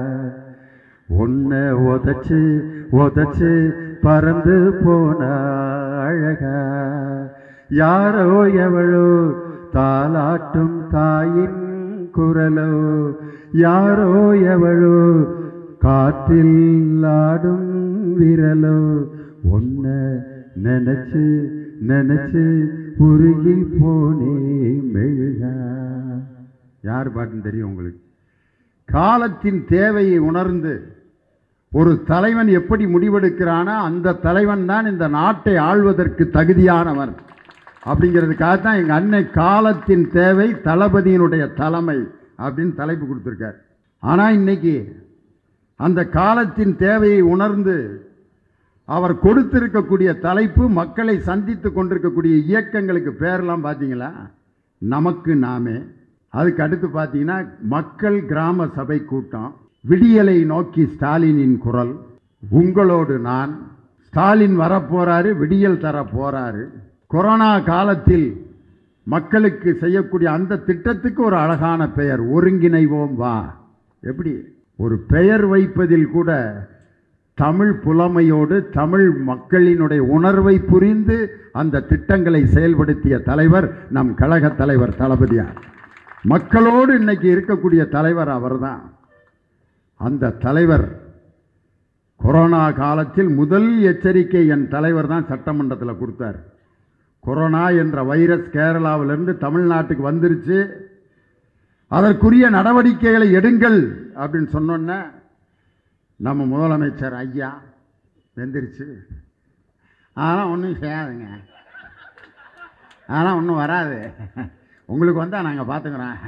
உன்னை உதச்சு உதச்சு பறந்து போன அழகா யாரோ எவளோ தாலாட்டும் தாயின் குரலோ யாரோ எவளோ காற்றில் ஆடும் விரலோ உன்னை நினைச்சு நினைச்சு உருகி போனே மெழுகா யார் பாட்டுன்னு தெரியும் உங்களுக்கு காலத்தின் தேவையை உணர்ந்து ஒரு தலைவன் எப்படி முடிவெடுக்கிறானோ அந்த தலைவன் தான் இந்த நாட்டை ஆள்வதற்கு தகுதியானவன் அப்படிங்கிறதுக்காக தான் எங்கள் அன்னை காலத்தின் தேவை தளபதியினுடைய தலைமை அப்படின்னு தலைப்பு கொடுத்துருக்கார் ஆனால் இன்னைக்கு அந்த காலத்தின் தேவையை உணர்ந்து அவர் கொடுத்திருக்கக்கூடிய தலைப்பு மக்களை சந்தித்து கொண்டிருக்கக்கூடிய இயக்கங்களுக்கு பேரெல்லாம் பார்த்தீங்களா நமக்கு நாமே அதுக்கு அடுத்து பார்த்தீங்கன்னா மக்கள் கிராம சபை கூட்டம் விடியலை நோக்கி ஸ்டாலினின் குரல் உங்களோடு நான் ஸ்டாலின் வரப்போறாரு விடியல் தர போறாரு கொரோனா காலத்தில் மக்களுக்கு செய்யக்கூடிய அந்த திட்டத்துக்கு ஒரு அழகான பெயர் ஒருங்கிணைவோம் வா எப்படி ஒரு பெயர் வைப்பதில் கூட தமிழ் புலமையோடு தமிழ் மக்களினுடைய உணர்வை புரிந்து அந்த திட்டங்களை செயல்படுத்திய தலைவர் நம் கழக தலைவர் தளபதியார் மக்களோடு இன்னைக்கு இருக்கக்கூடிய தலைவர் அவர்தான் அந்த தலைவர் கொரோனா காலத்தில் முதல் எச்சரிக்கை என் தலைவர் தான் சட்டமன்றத்தில் கொடுத்தார் கொரோனா என்ற வைரஸ் கேரளாவிலிருந்து தமிழ்நாட்டுக்கு வந்துருச்சு அதற்குரிய நடவடிக்கைகளை எடுங்கள் அப்படின்னு சொன்னோன்னே நம்ம முதலமைச்சர் ஐயா வெந்துருச்சு அதெல்லாம் ஒன்றும் செய்யாதுங்க அதெல்லாம் ஒன்றும் வராது உங்களுக்கு வந்தால் நாங்கள் பார்த்துக்குறோம்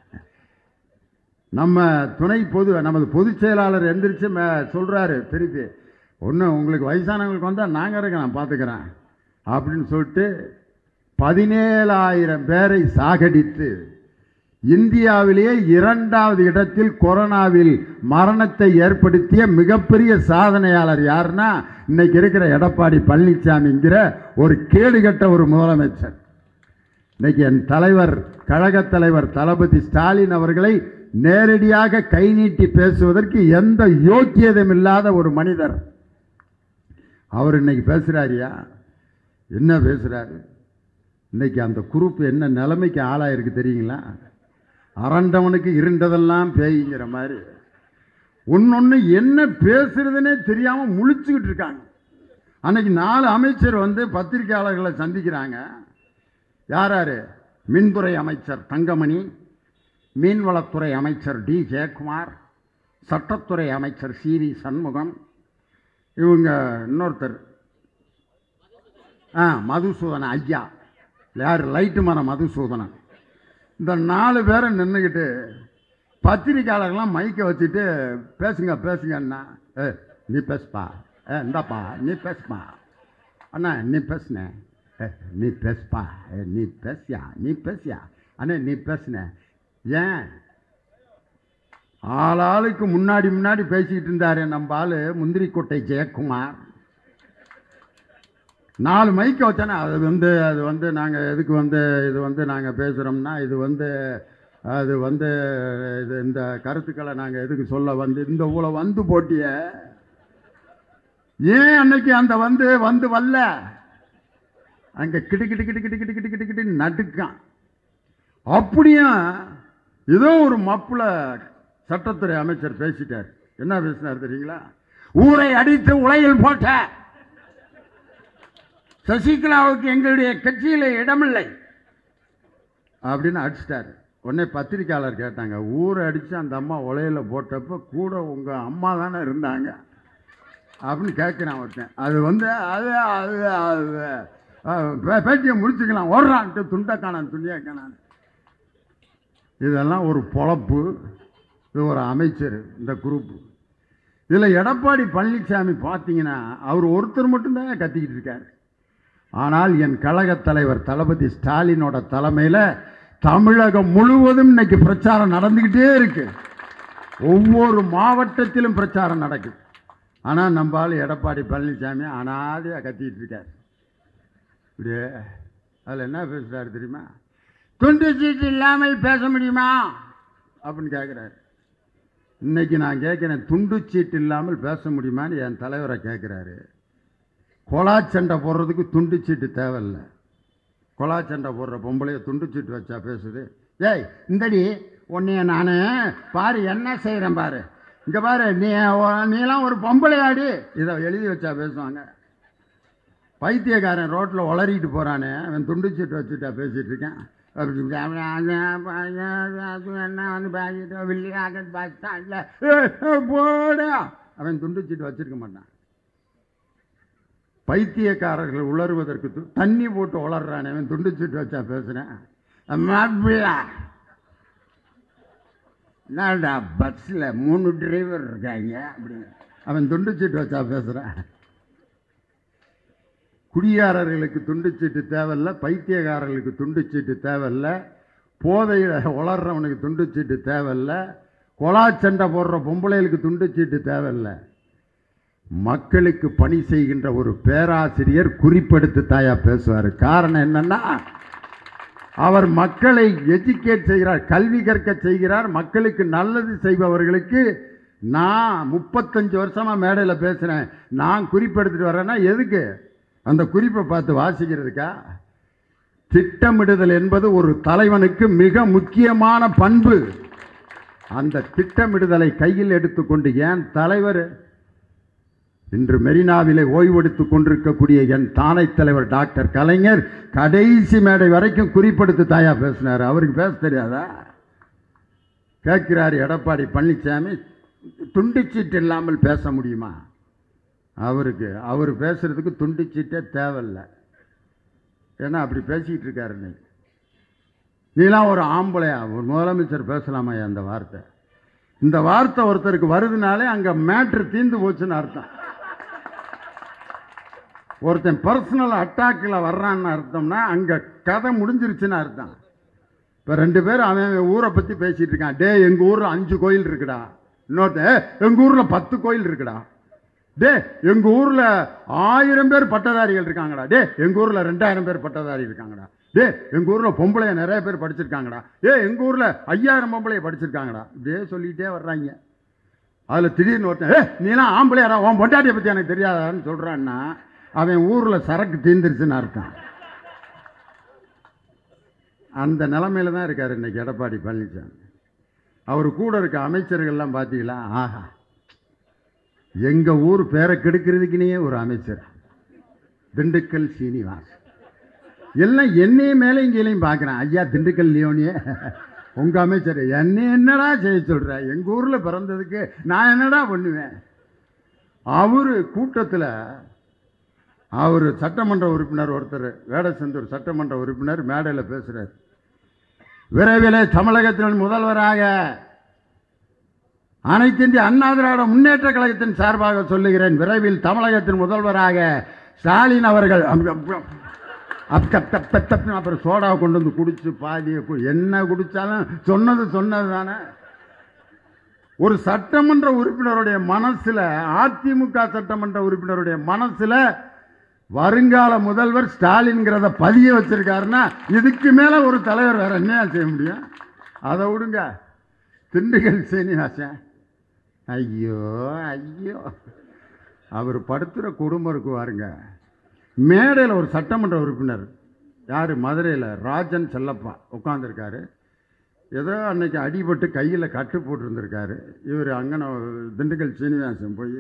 நம்ம துணை பொது நமது பொதுச் செயலாளர் எந்திரிச்சு மே சொல்கிறாரு திருப்பி ஒன்று உங்களுக்கு வயசானவங்களுக்கு வந்தால் நாங்கள் இருக்க நான் பார்த்துக்கிறேன் அப்படின்னு சொல்லிட்டு பதினேழாயிரம் பேரை சாகடித்து இந்தியாவிலேயே இரண்டாவது இடத்தில் கொரோனாவில் மரணத்தை ஏற்படுத்திய மிகப்பெரிய சாதனையாளர் யாருன்னா இன்னைக்கு இருக்கிற எடப்பாடி பழனிசாமிங்கிற ஒரு கேடுகட்ட ஒரு முதலமைச்சர் இன்னைக்கு என் தலைவர் கழகத் தலைவர் தளபதி ஸ்டாலின் அவர்களை நேரடியாக கை நீட்டி பேசுவதற்கு எந்த யோக்கியதும் இல்லாத ஒரு மனிதர் அவர் இன்னைக்கு பேசுகிறாரியா என்ன பேசுகிறாரு இன்னைக்கு அந்த குரூப் என்ன நிலைமைக்கு ஆளாயிருக்கு தெரியுங்களா அரண்டவனுக்கு இருண்டதெல்லாம் பேய்ங்கிற மாதிரி ஒன்னொன்று என்ன பேசுறதுனே தெரியாமல் முழிச்சுக்கிட்டு இருக்காங்க அன்னைக்கு நாலு அமைச்சர் வந்து பத்திரிகையாளர்களை சந்திக்கிறாங்க யார் யார் மின்துறை அமைச்சர் தங்கமணி மீன்வளத்துறை அமைச்சர் டி ஜெயக்குமார் சட்டத்துறை அமைச்சர் சி வி சண்முகம் இவங்க இன்னொருத்தர் ஆ மதுசூதனன் ஐயா யார் லைட்டு மரம் மதுசூதனன் இந்த நாலு பேரை நின்றுக்கிட்டு பத்திரிக்கையாளர்கள்லாம் மைக்கை வச்சுட்டு பேசுங்க பேசுங்கண்ணா ஏ நீ பேசுப்பா ஏ இந்தாப்பா நீ பேசுப்பா அண்ணா நீ பேசுன ஏ நீ பேசுப்பா ஏ நீ பேசியா நீ பேசியா அண்ணே நீ பேசுன ஏன் ஆளாளுக்கு முன்னாடி முன்னாடி பேசிக்கிட்டு இருந்தாரு நம்ம ஆளு முந்திரிக்கோட்டை ஜெயக்குமார் நாலு மைக்க வச்சானே அது வந்து அது வந்து நாங்கள் எதுக்கு வந்து இது வந்து நாங்கள் பேசுகிறோம்னா இது வந்து அது வந்து இது இந்த கருத்துக்களை நாங்கள் எதுக்கு சொல்ல வந்து இந்த ஊழ வந்து போட்டிய ஏன் அன்னைக்கு அந்த வந்து வந்து வரல அங்கே கிட்டு கிட்டு கிட்டு கிட்டு கிட்டு கிட்டு கிட்டு கிட்டு நடுக்கான் அப்படியும் ஏதோ ஒரு மப்புல சட்டத்துறை அமைச்சர் பேசிட்டார் என்ன பேசினார் தெரியுங்களா ஊரை அடித்து உலையில் போட்ட சசிகலாவுக்கு எங்களுடைய கட்சியில் இடமில்லை அப்படின்னு அடிச்சிட்டாரு உடனே பத்திரிக்கையாளர் கேட்டாங்க ஊரை அடித்து அந்த அம்மா உலையில போட்டப்போ கூட உங்கள் அம்மா தானே இருந்தாங்க அப்படின்னு கேட்குறான் ஒருத்தன் அது வந்து அது அது அது அஹ், பே- பேட்டியை முடிச்சுக்கலாம் ஓடுறான்ட்டு துண்டை காணான் துணியை காணான் இதெல்லாம் ஒரு பொழப்பு இது ஒரு அமைச்சர் இந்த குரூப் இதில் எடப்பாடி பழனிசாமி பார்த்தீங்கன்னா அவர் ஒருத்தர் மட்டும்தான் கத்திக்கிட்டு இருக்காரு ஆனால் என் கழகத் தலைவர் தளபதி ஸ்டாலினோட தலைமையில் தமிழகம் முழுவதும் இன்னைக்கு பிரச்சாரம் நடந்துக்கிட்டே இருக்கு ஒவ்வொரு மாவட்டத்திலும் பிரச்சாரம் நடக்குது ஆனால் நம்ம ஆளு எடப்பாடி பழனிசாமி அனாதையாக கத்திட்டு இருக்கார் இப்படியே அதில் என்ன பேசுகிறாரு தெரியுமா துண்டு சீட்டு இல்லாமல் பேச முடியுமா அப்படின்னு கேட்குறாரு இன்னைக்கு நான் கேட்குறேன் துண்டு சீட்டு இல்லாமல் பேச முடியுமான்னு என் தலைவரை கேட்குறாரு கொலா சண்டை போடுறதுக்கு துண்டு சீட்டு தேவையில்ல கொலா சண்டை போடுற பொம்பளைய துண்டு சீட்டு வச்சா பேசுது ஏய் இந்தடி உன்னைய நான் பாரு என்ன செய்கிறேன் பாரு இங்கே பாரு நீ ஒ- நீலாம் ஒரு பொம்பளையாடி இதை எழுதி வச்சா பேசுவாங்க பைத்தியக்காரன் ரோட்டில் உளறிட்டு போகிறானே அவன் துண்டு சீட்டு வச்சுட்டா பேசிகிட்டு இருக்கேன் அப்படி இப்படி அப்படி அது அது அது அது என்ன வந்து பேசிட்டு வில்லியாக பேசிட்டான் இல்லை போடா அவன் துண்டு சீட்டு வச்சிருக்க மாட்டான் பைத்தியக்காரர்கள் உளறுவதற்கு து- தண்ணி போட்டு உளறானே அவன் துண்டு சீட்டு வச்சா பேசுகிறேன் மாப்பிள்ளா என்னடா பஸ்ஸில் மூணு டிரைவர் இருக்காங்க அப்படின்னு அவன் துண்டு சீட்டு வச்சா பேசுகிறேன் குடியாரர்களுக்கு துண்டுச்சீட்டு தேவையில்ல பைத்தியக்காரர்களுக்கு துண்டுச்சீட்டு தேவையில்ல போதையில் உளர்றவனுக்கு துண்டுச்சீட்டு தேவையில்ல கொலாச்சண்டை போடுற பொம்பளைகளுக்கு துண்டுச்சீட்டு தேவையில்ல மக்களுக்கு பணி செய்கின்ற ஒரு பேராசிரியர் குறிப்பெடுத்து தாயா பேசுவார் காரணம் என்னன்னா அவர் மக்களை எஜுகேட் செய்கிறார் கல்வி கற்க செய்கிறார் மக்களுக்கு நல்லது செய்பவர்களுக்கு நான் முப்பத்தஞ்சு வருஷமா மேடையில் பேசுகிறேன் நான் குறிப்பெடுத்துட்டு வரேன்னா எதுக்கு அந்த குறிப்பை பார்த்து வாசிக்கிறதுக்கா திட்டமிடுதல் என்பது ஒரு தலைவனுக்கு மிக முக்கியமான பண்பு அந்த திட்டமிடுதலை கையில் எடுத்துக்கொண்டு ஏன் தலைவர் இன்று மெரினாவிலே ஓய்வெடுத்துக் கொண்டிருக்கக்கூடிய என் தானை தலைவர் டாக்டர் கலைஞர் கடைசி மேடை வரைக்கும் குறிப்பெடுத்து தாயா பேசினார் அவருக்கு பேச தெரியாதா கேட்கிறார் எடப்பாடி பழனிசாமி துண்டுச்சீட்டு இல்லாமல் பேச முடியுமா அவருக்கு அவர் பேசுறதுக்கு துண்டுச்சீட்டே தேவையில்லை ஏன்னா அப்படி பேசிக்கிட்டு இருக்காரு இன்னைக்கு நீலாம் ஒரு ஆம்பளையா ஒரு முதலமைச்சர் பேசலாமா அந்த வார்த்தை இந்த வார்த்தை ஒருத்தருக்கு வருதுனாலே அங்கே மேட்ரு தீந்து போச்சுன்னு அர்த்தம் ஒருத்தன் பர்சனல் அட்டாக்கில் வர்றான்னு அர்த்தம்னா அங்கே கதை முடிஞ்சிருச்சுன்னு அர்த்தம் இப்போ ரெண்டு பேரும் அவன் அவன் ஊரை பற்றி பேசிகிட்டு இருக்கான் டே எங்கள் ஊரில் அஞ்சு கோயில் இருக்குடா இன்னொருத்தன் எங்கள் ஊரில் பத்து கோயில் இருக்குடா டே எங்கள் ஊரில் ஆயிரம் பேர் பட்டதாரிகள் இருக்காங்கடா டே எங்கள் ஊரில் ரெண்டாயிரம் பேர் பட்டதாரி இருக்காங்கடா டே எங்கள் ஊரில் பொம்பளைய நிறைய பேர் படிச்சிருக்காங்கடா ஏ எங்கள் ஊரில் ஐயாயிரம் பொம்பளைய படிச்சிருக்காங்கடா இப்படியே சொல்லிக்கிட்டே வர்றாங்க அதில் திடீர்னு ஒருத்தன் ஏ நீலாம் ஆம்பளையாரா உன் பொண்டாட்டியை பற்றி எனக்கு தெரியாதான்னு சொல்கிறான்னா அவன் ஊரில் சரக்கு தீந்துருச்சுன்னு அர்த்தம் அந்த நிலமையில தான் இருக்கார் இன்னைக்கு எடப்பாடி பழனிசாமி அவர் கூட இருக்க அமைச்சர்கள்லாம் பார்த்தீங்களா ஆஹா எங்கள் ஊர் பேரை கெடுக்கிறதுக்குனே ஒரு அமைச்சர் திண்டுக்கல் சீனிவாஸ் எல்லாம் என்னையும் மேலே இங்கேயும் பார்க்குறேன் ஐயா திண்டுக்கல் லியோனியே உங்கள் அமைச்சர் என்னை என்னடா செய்ய சொல்கிற எங்கள் ஊரில் பிறந்ததுக்கு நான் என்னடா பண்ணுவேன் அவர் கூட்டத்தில் அவர் சட்டமன்ற உறுப்பினர் ஒருத்தர் வேடசந்தூர் சட்டமன்ற உறுப்பினர் மேடையில் பேசுகிறார் விரைவிலே தமிழகத்தின் முதல்வராக அனைத்து இந்திய அண்ணா திராவிட முன்னேற்ற கழகத்தின் சார்பாக சொல்லுகிறேன் விரைவில் தமிழகத்தின் முதல்வராக ஸ்டாலின் அவர்கள் அப்~ அப்~ அப்~ தப் தப் தப் தப்னு அப்புறம் சோடாவை கொண்டு வந்து குடிச்சு பாதி கு- என்ன குடித்தாலும் சொன்னது சொன்னது தானே ஒரு சட்டமன்ற உறுப்பினருடைய மனசில் அதிமுக சட்டமன்ற உறுப்பினருடைய மனசில் வருங்கால முதல்வர் ஸ்டாலின்கிறத பதிய வச்சிருக்காருன்னா இதுக்கு மேலே ஒரு தலைவர் வேற என்ன செய்ய முடியும் அதை விடுங்க திண்டுக்கல் சீனிவாசன் ஐயோ ஐயோ அவர் படுத்துகிற குடும்பம் இருக்கு பாருங்க மேடையில் ஒரு சட்டமன்ற உறுப்பினர் யார் மதுரையில் ராஜன் செல்லப்பா உட்காந்துருக்காரு ஏதோ அன்னைக்கு அடிபட்டு கையில் கட்டு போட்டிருந்திருக்காரு இவர் அங்கன திண்டுக்கல் சீனிவாசன் போய்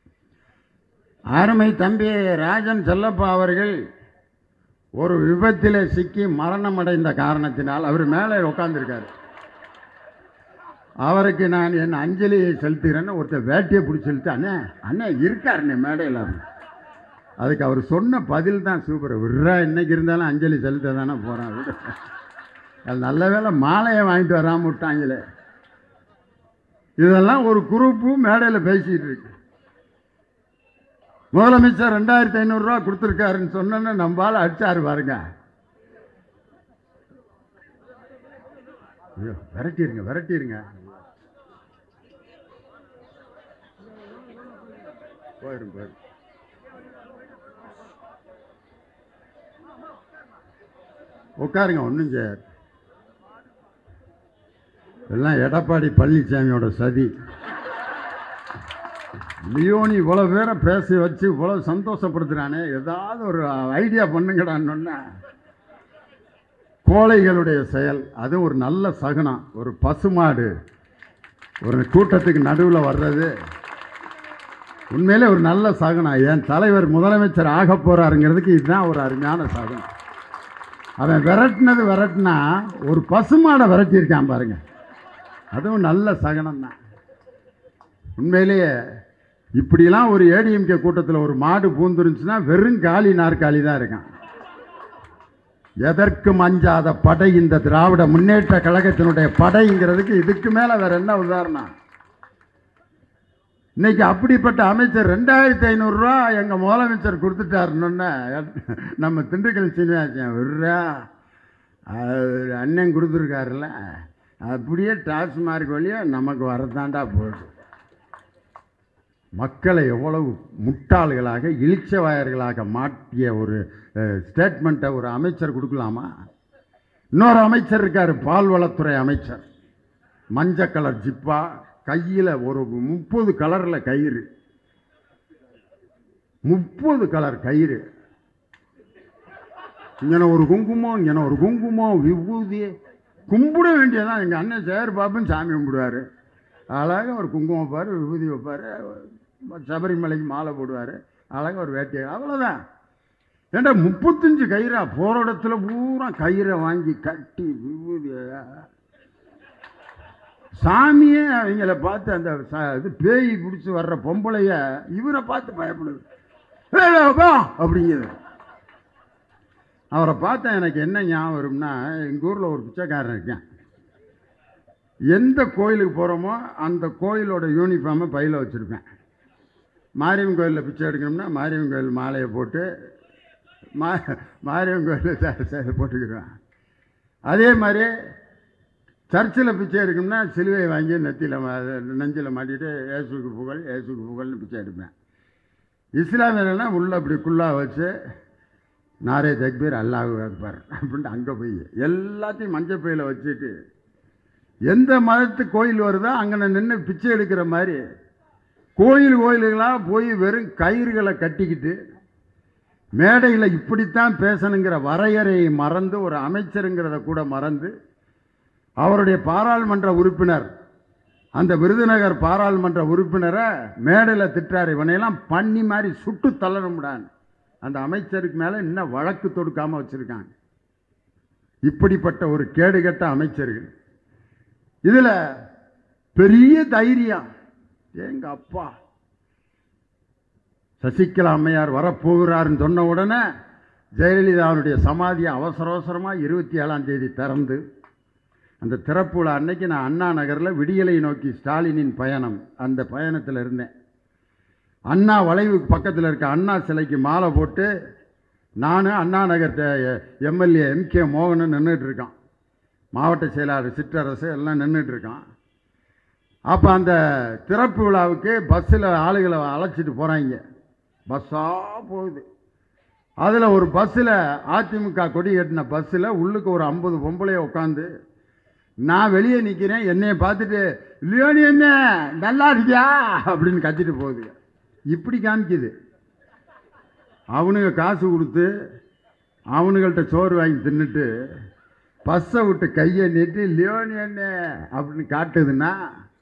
அருமை தம்பி ராஜன் செல்லப்பா அவர்கள் ஒரு விபத்தில் சிக்கி மரணம் அடைந்த காரணத்தினால் அவர் மேலே உட்காந்துருக்காரு அவருக்கு நான் என் அஞ்சலியை செலுத்துகிறேன்னு ஒருத்தர் வேட்டியை பிடிச்சி செலுத்து அண்ணே அண்ணே இருக்காருண்ணே மேடையில் அதுக்கு அவர் சொன்ன பதில் தான் சூப்பர் விட்றா இன்னைக்கு இருந்தாலும் அஞ்சலி செலுத்த தானே போகிறான் விடு அது நல்ல வேளை மாலையை வாங்கிட்டு வராமல் விட்டாங்களே இதெல்லாம் ஒரு குரூப்பு மேடையில் பேசிகிட்டு இருக்கு முதலமைச்சர் ரெண்டாயிரத்தி ஐநூறுரூவா கொடுத்துருக்காருன்னு சொன்னோன்னு நம்பால் அடிச்சாரு பாருங்க ஐயோ விரட்டிருங்க விரட்டிருங்க போயிரும் போயிரும் உட்காருங்க ஒன்றும் செய்யாது எல்லாம் எடப்பாடி பழனிசாமியோட சதி லியோனி இவ்வளோ பேரை பேச வச்சு இவ்வளோ சந்தோஷப்படுத்துகிறானே ஏதாவது ஒரு ஐடியா பண்ணுங்கடான்னு கோழைகளுடைய செயல் அது ஒரு நல்ல சகுனம் ஒரு பசுமாடு ஒரு கூட்டத்துக்கு நடுவில் வர்றது உண்மையிலே ஒரு நல்ல சகுனம் என் தலைவர் முதலமைச்சர் ஆக போகிறாருங்கிறதுக்கு இதுதான் ஒரு அருமையான சகுனம் அவன் விரட்டினது விரட்டினா ஒரு பசுமாடை விரட்டியிருக்கான் பாருங்க அதுவும் நல்ல சகனம் தான் உண்மையிலேயே இப்படிலாம் ஒரு ஏடிஎம்கே கூட்டத்தில் ஒரு மாடு பூந்துருந்துச்சுன்னா வெறும் காலி நாற்காலி தான் இருக்கான் எதற்கும் அஞ்சாத படை இந்த திராவிட முன்னேற்ற கழகத்தினுடைய படைங்கிறதுக்கு இதுக்கு மேலே வேற என்ன உதாரணம் இன்னைக்கு அப்படிப்பட்ட அமைச்சர் ரெண்டாயிரத்தி ஐநூறுரூவா எங்கள் முதலமைச்சர் கொடுத்துட்டாருன்னு நம்ம திண்டுக்கல் சீனிவாசன் விட்றா அது அண்ணன் கொடுத்துருக்காருல்ல அப்படியே டாஸ்மார்க் வழியாக நமக்கு வரதாண்டா போகுது மக்களை எவ்வளவு முட்டாள்களாக இழிச்சவாயர்களாக மாற்றிய ஒரு ஸ்டேட்மெண்ட்டை ஒரு அமைச்சர் கொடுக்கலாமா இன்னொரு அமைச்சர் இருக்கார் பால்வளத்துறை அமைச்சர் மஞ்சள் கலர் ஜிப்பா கையில் ஒரு முப்பது கலரில் கயிறு முப்பது கலர் கயிறு இங்கே ஒரு குங்குமம் இங்கே ஒரு குங்குமம் விபூதி கும்பிட வேண்டியதான் எங்கள் அண்ணன் சேர் பாப்புன்னு சாமி கும்பிடுவார் அழகாக ஒரு குங்குமம் வைப்பார் விபூதி வைப்பார் சபரிமலைக்கு மாலை போடுவார் அழகாக ஒரு வேட்டியை அவ்வளோதான் ஏண்டா முப்பத்தஞ்சு கயிறா போகிற இடத்துல பூரா கயிறை வாங்கி கட்டி விபூதி சாமியே அவங்கள பார்த்து அந்த ச- இது பேய் பிடிச்சி வர்ற பொம்பளைய இவரை பார்த்து பயப்படுது "ஏய், வா" அப்படிங்குது அவரை பார்த்தா எனக்கு என்ன ஞாபகம் வரும்னா எங்கள் ஊரில் ஒரு பிச்சைக்காரன் இருக்கேன் எந்த கோயிலுக்கு போகிறோமோ அந்த கோயிலோட யூனிஃபார்மை பையில் வச்சுருப்பேன் மாரியம்மன் கோயிலில் பிச்சை எடுக்கணும்னா மாரியம்மன் கோயில் மாலையை போட்டு மா மாரியம்மன் கோயிலில் ச- ச- போட்டுக்கிடுவேன் அதே மாதிரி சர்ச்சில் பிச்சை எடுக்கணும்னா சிலுவையை வாங்கி நெத்தியில் நெஞ்சில் மாட்டிட்டு ஏசுக்கு புகழ் ஏசுக்கு புகழ்னு பிச்சை எடுப்பேன் இஸ்லாமியர்கள்னா உள்ள அப்படி குள்ளா வச்சு நாரே தக்பீர் அல்லாஹ் அக்பர் அப்படின்ட்டு அங்கே போய் எல்லாத்தையும் மஞ்சள் பையில் வச்சுட்டு எந்த மதத்து கோயில் வருதோ அங்கே நின்று பிச்சை எடுக்கிற மாதிரி கோயில் கோயிலுகளாக போய் வெறும் கயிறுகளை கட்டிக்கிட்டு மேடையில் இப்படித்தான் பேசணுங்கிற வரையறையை மறந்து ஒரு அமைச்சருங்கிறத கூட மறந்து அவருடைய பாராளுமன்ற உறுப்பினர் அந்த விருதுநகர் பாராளுமன்ற உறுப்பினரை மேடையில் திட்டுறாரு இவனையெல்லாம் பண்ணி மாதிரி சுட்டு தள்ளணும்டான் அந்த அமைச்சருக்கு மேலே இன்னும் வழக்கு தொடுக்காம வச்சிருக்காங்க இப்படிப்பட்ட ஒரு கேடுகட்ட அமைச்சர்கள் இதில் பெரிய தைரியம் எங்க அப்பா சசிகலா அம்மையார் வரப்போகிறாருன்னு சொன்ன உடனே ஜெயலலிதாவுடைய சமாதியை அவசர அவசரமாக இருபத்தி ஏழாம் தேதி திறந்து அந்த திறப்பு விழா அன்னைக்கு நான் அண்ணா நகரில் விடியலை நோக்கி ஸ்டாலினின் பயணம் அந்த பயணத்தில் இருந்தேன் அண்ணா வளைவுக்கு பக்கத்தில் இருக்க அண்ணா சிலைக்கு மாலை போட்டு நான் அண்ணா நகர் எம்எல்ஏ எம்கே மோகனும் நின்றுட்டு இருக்கான் மாவட்ட செயலாளர் சிற்றரசு எல்லாம் நின்றுட்டு இருக்கான் அப்போ அந்த திறப்பு விழாவுக்கு பஸ்ஸில் ஆளுகளை அழைச்சிட்டு போகிறாங்க பஸ்ஸாக போகுது அதில் ஒரு பஸ்ஸில் அதிமுக கொடி கட்டின பஸ்ஸில் உள்ளுக்கு ஒரு ஐம்பது பொம்பளைய உட்காந்து நான் வெளியே நிற்கிறேன் என்னைய பார்த்துட்டு லியோனி என்ன நல்லா இருக்கியா அப்படின்னு கத்திட்டு போகுது இப்படி காமிக்குது அவனுங்க காசு கொடுத்து அவனுங்கள்ட்ட சோறு வாங்கி தின்னுட்டு பஸ்ஸை விட்டு கையை நீட்டி லியோனி என்ன அப்படின்னு காட்டுதுன்னா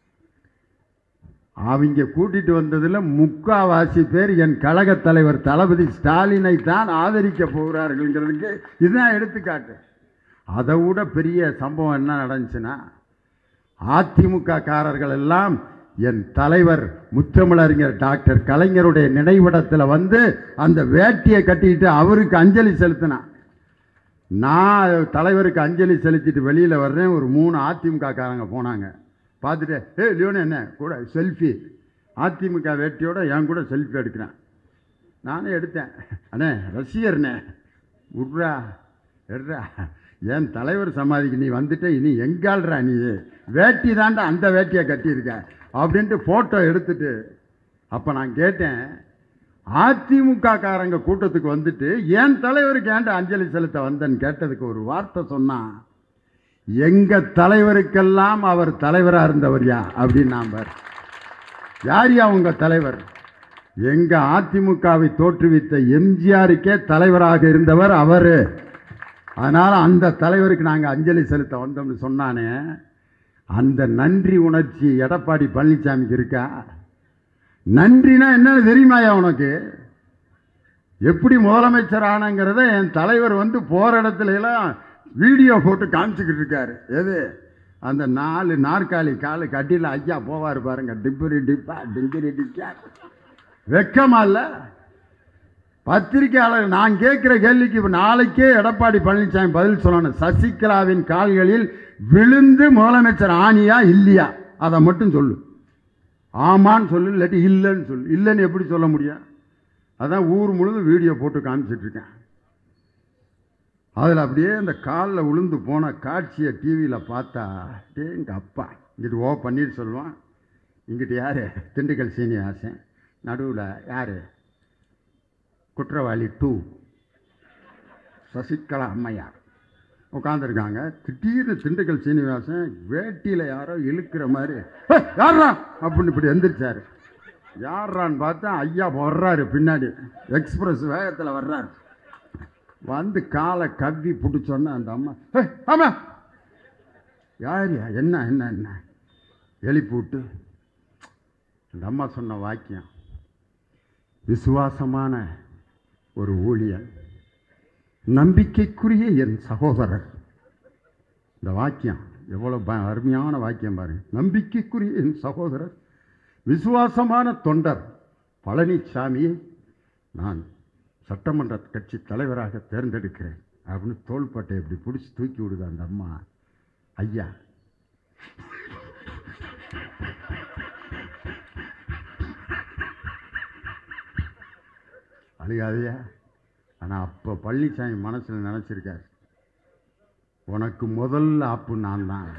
அவங்க கூட்டிட்டு வந்ததில் முக்காவாசி பேர் என் கழக தலைவர் தளபதி ஸ்டாலினை தான் ஆதரிக்க போகிறார்கள்ங்கிறதுக்கு இதுதான் எடுத்துக்காட்டு அதை விட பெரிய சம்பவம் என்ன நடந்துச்சுன்னா அதிமுக காரர்கள் எல்லாம் என் தலைவர் முத்தமிழறிஞர் டாக்டர் கலைஞருடைய நினைவிடத்தில் வந்து அந்த வேட்டியை கட்டிக்கிட்டு அவருக்கு அஞ்சலி செலுத்தினான் நான் தலைவருக்கு அஞ்சலி செலுத்திட்டு வெளியில் வர்றேன் ஒரு மூணு அதிமுக காரங்க போனாங்க பார்த்துட்டு ஏ லியோனு என்ன கூட செல்ஃபி அதிமுக வேட்டியோட என் கூட செல்ஃபி எடுக்கிறேன் நானும் எடுத்தேன் அண்ணே ரசிகர்ண்ணே விட்றா எடுறா என் தலைவர் சமாதிக்கு நீ வந்துட்ட இனி எங்கால்றா நீ வேட்டி தாண்டா அந்த வேட்டியை கட்டியிருக்க அப்படின்ட்டு ஃபோட்டோ எடுத்துட்டு அப்போ நான் கேட்டேன் அதிமுக காரங்க கூட்டத்துக்கு வந்துட்டு என் தலைவருக்கு ஏன்டா அஞ்சலி செலுத்த வந்தேன்னு கேட்டதுக்கு ஒரு வார்த்தை சொன்னான் எங்க தலைவருக்கெல்லாம் அவர் தலைவரா இருந்தவர் யா அப்படின்னு நான் பார் யார் யா உங்க தலைவர் எங்க அதிமுகவை தோற்றுவித்த எம்ஜிஆருக்கே தலைவராக இருந்தவர் அவரு அதனால அந்த தலைவருக்கு நாங்கள் அஞ்சலி செலுத்த வந்தோம்னு சொன்னானே அந்த நன்றி உணர்ச்சி எடப்பாடி பழனிசாமிக்கு இருக்கா நன்றினா என்னன்னு தெரியுமாயா உனக்கு எப்படி முதலமைச்சர் ஆனங்கிறத என் தலைவர் வந்து போகிற இடத்துல எல்லாம் வீடியோ போட்டு காமிச்சுக்கிட்டு இருக்காரு எது அந்த நாலு நாற்காலி காலு கட்டியில் ஐயா போவார் பாருங்க டிப்பரி டிப்பா டிங்கிரி டிக்கா வெக்கமா இல்லை பத்திரிகையாளர் நான் கேட்குற கேள்விக்கு இப்ப நாளைக்கே எடப்பாடி பழனிசாமி பதில் சொல்லணும் சசிகலாவின் கால்களில் விழுந்து முதலமைச்சர் ஆணியா இல்லையா அதை மட்டும் சொல்லு ஆமான்னு சொல்லு இல்லாட்டி இல்லைன்னு சொல்லு இல்லைன்னு எப்படி சொல்ல முடியும் அதான் ஊர் முழுதும் வீடியோ போட்டு காமிச்சிட்டு இருக்கேன் அதில் அப்படியே அந்த காலில் விழுந்து போன காட்சியை டிவியில் பார்த்தா டே எங்கள் அப்பா இங்கிட்டு ஓ பன்னீர் சொல்லுவான் இங்கிட்டு யார் திண்டுக்கல் சீனிவாசன் நடுவில் யார் குற்றவாளி டூ சசிகலா அம்மையார் உட்காந்துருக்காங்க திடீர்னு திண்டுக்கல் சீனிவாசன் வேட்டியில் யாரோ இழுக்கிற மாதிரி "ஏய், யார்ரா அப்படின்னு இப்படி எந்திரிச்சாரு யார்ரான்னு பார்த்தா ஐயா வர்றாரு பின்னாடி எக்ஸ்பிரஸ் வேகத்தில் வர்றாரு வந்து காலை கவ்வி பிடிச்சோன்னே அந்த அம்மா "ஏய், ஆமா யாரியா என்ன என்ன என்ன எழுப்பி விட்டு அந்த அம்மா சொன்ன வாக்கியம் விசுவாசமான ஒரு ஊழியன் நம்பிக்கைக்குரிய என் சகோதரர் இந்த வாக்கியம் எவ்வளோ ப அருமையான வாக்கியம் பாருங்க நம்பிக்கைக்குரிய என் சகோதரர் விசுவாசமான தொண்டர் பழனிசாமியை நான் சட்டமன்ற கட்சி தலைவராக தேர்ந்தெடுக்கிறேன் அப்படின்னு தோள்பட்டை இப்படி பிடிச்சி தூக்கி விடுது அந்த அம்மா ஐயா அழுகாதையா ஆனால் அப்போ பழனிசாமி மனசில் நினச்சிருக்காரு உனக்கு முதல் ஆப்பு நான் தான்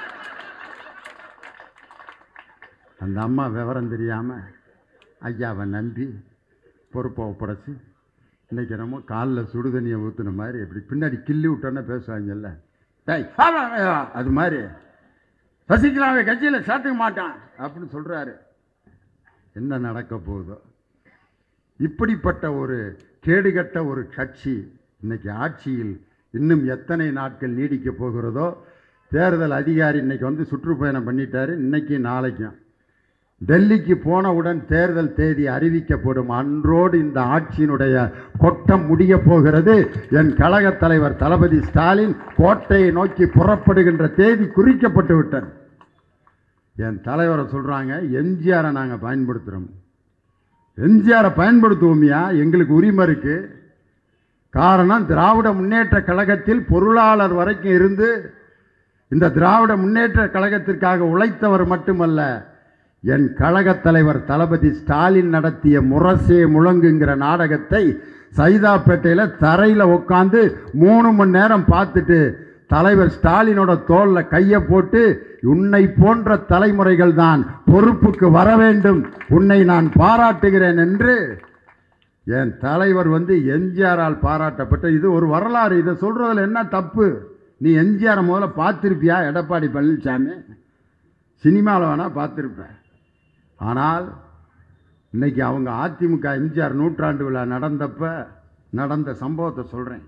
அந்த அம்மா விவரம் தெரியாமல் ஐயாவை நம்பி பொறுப்பை ஒப்படைச்சு இன்னைக்கு என்னமோ காலில் சுடுதண்ணியை ஊற்றுன மாதிரி இப்படி பின்னாடி கிள்ளி விட்டோன்னே பேசுவாங்கல்ல டேய் ஆமா, ஆமா, அது மாதிரி சசிகலாவை கட்சியில் சேர்த்துக்க மாட்டான் அப்படின்னு சொல்கிறாரு என்ன நடக்க போகுதோ இப்படிப்பட்ட ஒரு கேடுகட்ட ஒரு கட்சி இன்னைக்கு ஆட்சியில் இன்னும் எத்தனை நாட்கள் நீடிக்க போகிறதோ தேர்தல் அதிகாரி இன்னைக்கு வந்து சுற்றுப்பயணம் பண்ணிட்டாரு இன்னைக்கு நாளைக்கும் டெல்லிக்கு போனவுடன் தேர்தல் தேதி அறிவிக்கப்படும் அன்றோடு இந்த ஆட்சியினுடைய கொட்டம் முடிய போகிறது என் கழக தலைவர் தளபதி ஸ்டாலின் கோட்டையை நோக்கி புறப்படுகின்ற தேதி குறிக்கப்பட்டு விட்டது என் தலைவரை சொல்றாங்க எம்ஜிஆரை நாங்கள் பயன்படுத்துகிறோம் எம்ஜிஆரை பயன்படுத்துவோமியா எங்களுக்கு உரிமை இருக்கு காரணம் திராவிட முன்னேற்ற கழகத்தில் பொருளாளர் வரைக்கும் இருந்து இந்த திராவிட முன்னேற்ற கழகத்திற்காக உழைத்தவர் மட்டுமல்ல என் கழகத் தலைவர் தளபதி ஸ்டாலின் நடத்திய முரசே முழங்குங்கிற நாடகத்தை சைதாப்பேட்டையில் தரையில் உட்காந்து மூணு மணி நேரம் பார்த்துட்டு தலைவர் ஸ்டாலினோட தோல்ல கையை போட்டு உன்னை போன்ற தலைமுறைகள் தான் பொறுப்புக்கு வர வேண்டும் உன்னை நான் பாராட்டுகிறேன் என்று என் தலைவர் வந்து எம்ஜிஆரால் பாராட்டப்பட்ட இது ஒரு வரலாறு இதை சொல்றதுல என்ன தப்பு நீ எம்ஜிஆரை முதல்ல பார்த்துருப்பியா எடப்பாடி பழனிசாமி சினிமாவில் வேணா பார்த்துருப்ப ஆனால் இன்னைக்கு அவங்க அதிமுக எம்ஜிஆர் நூற்றாண்டு விழா நடந்தப்ப நடந்த சம்பவத்தை சொல்கிறேன்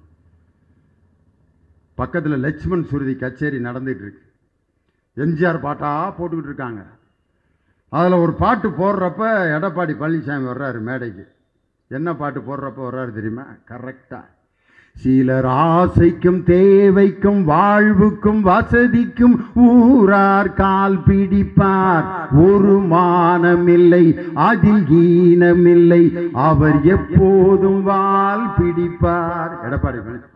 பக்கத்தில் லட்சுமண் சுருதி கச்சேரி நடந்துட்டு இருக்கு எம்ஜிஆர் பாட்டா போட்டுக்கிட்டு இருக்காங்க அதில் ஒரு பாட்டு போடுறப்ப எடப்பாடி பழனிசாமி வர்றாரு மேடைக்கு என்ன பாட்டு போடுறப்ப வர்றாரு தெரியுமா கரெக்டாக சிலர் ஆசைக்கும் தேவைக்கும் வாழ்வுக்கும் வசதிக்கும் ஊரார் கால் பிடிப்பார் ஒரு மானமில்லை அதில் ஈனமில்லை அவர் எப்போதும் வால் பிடிப்பார் எடப்பாடி பழனிசாமி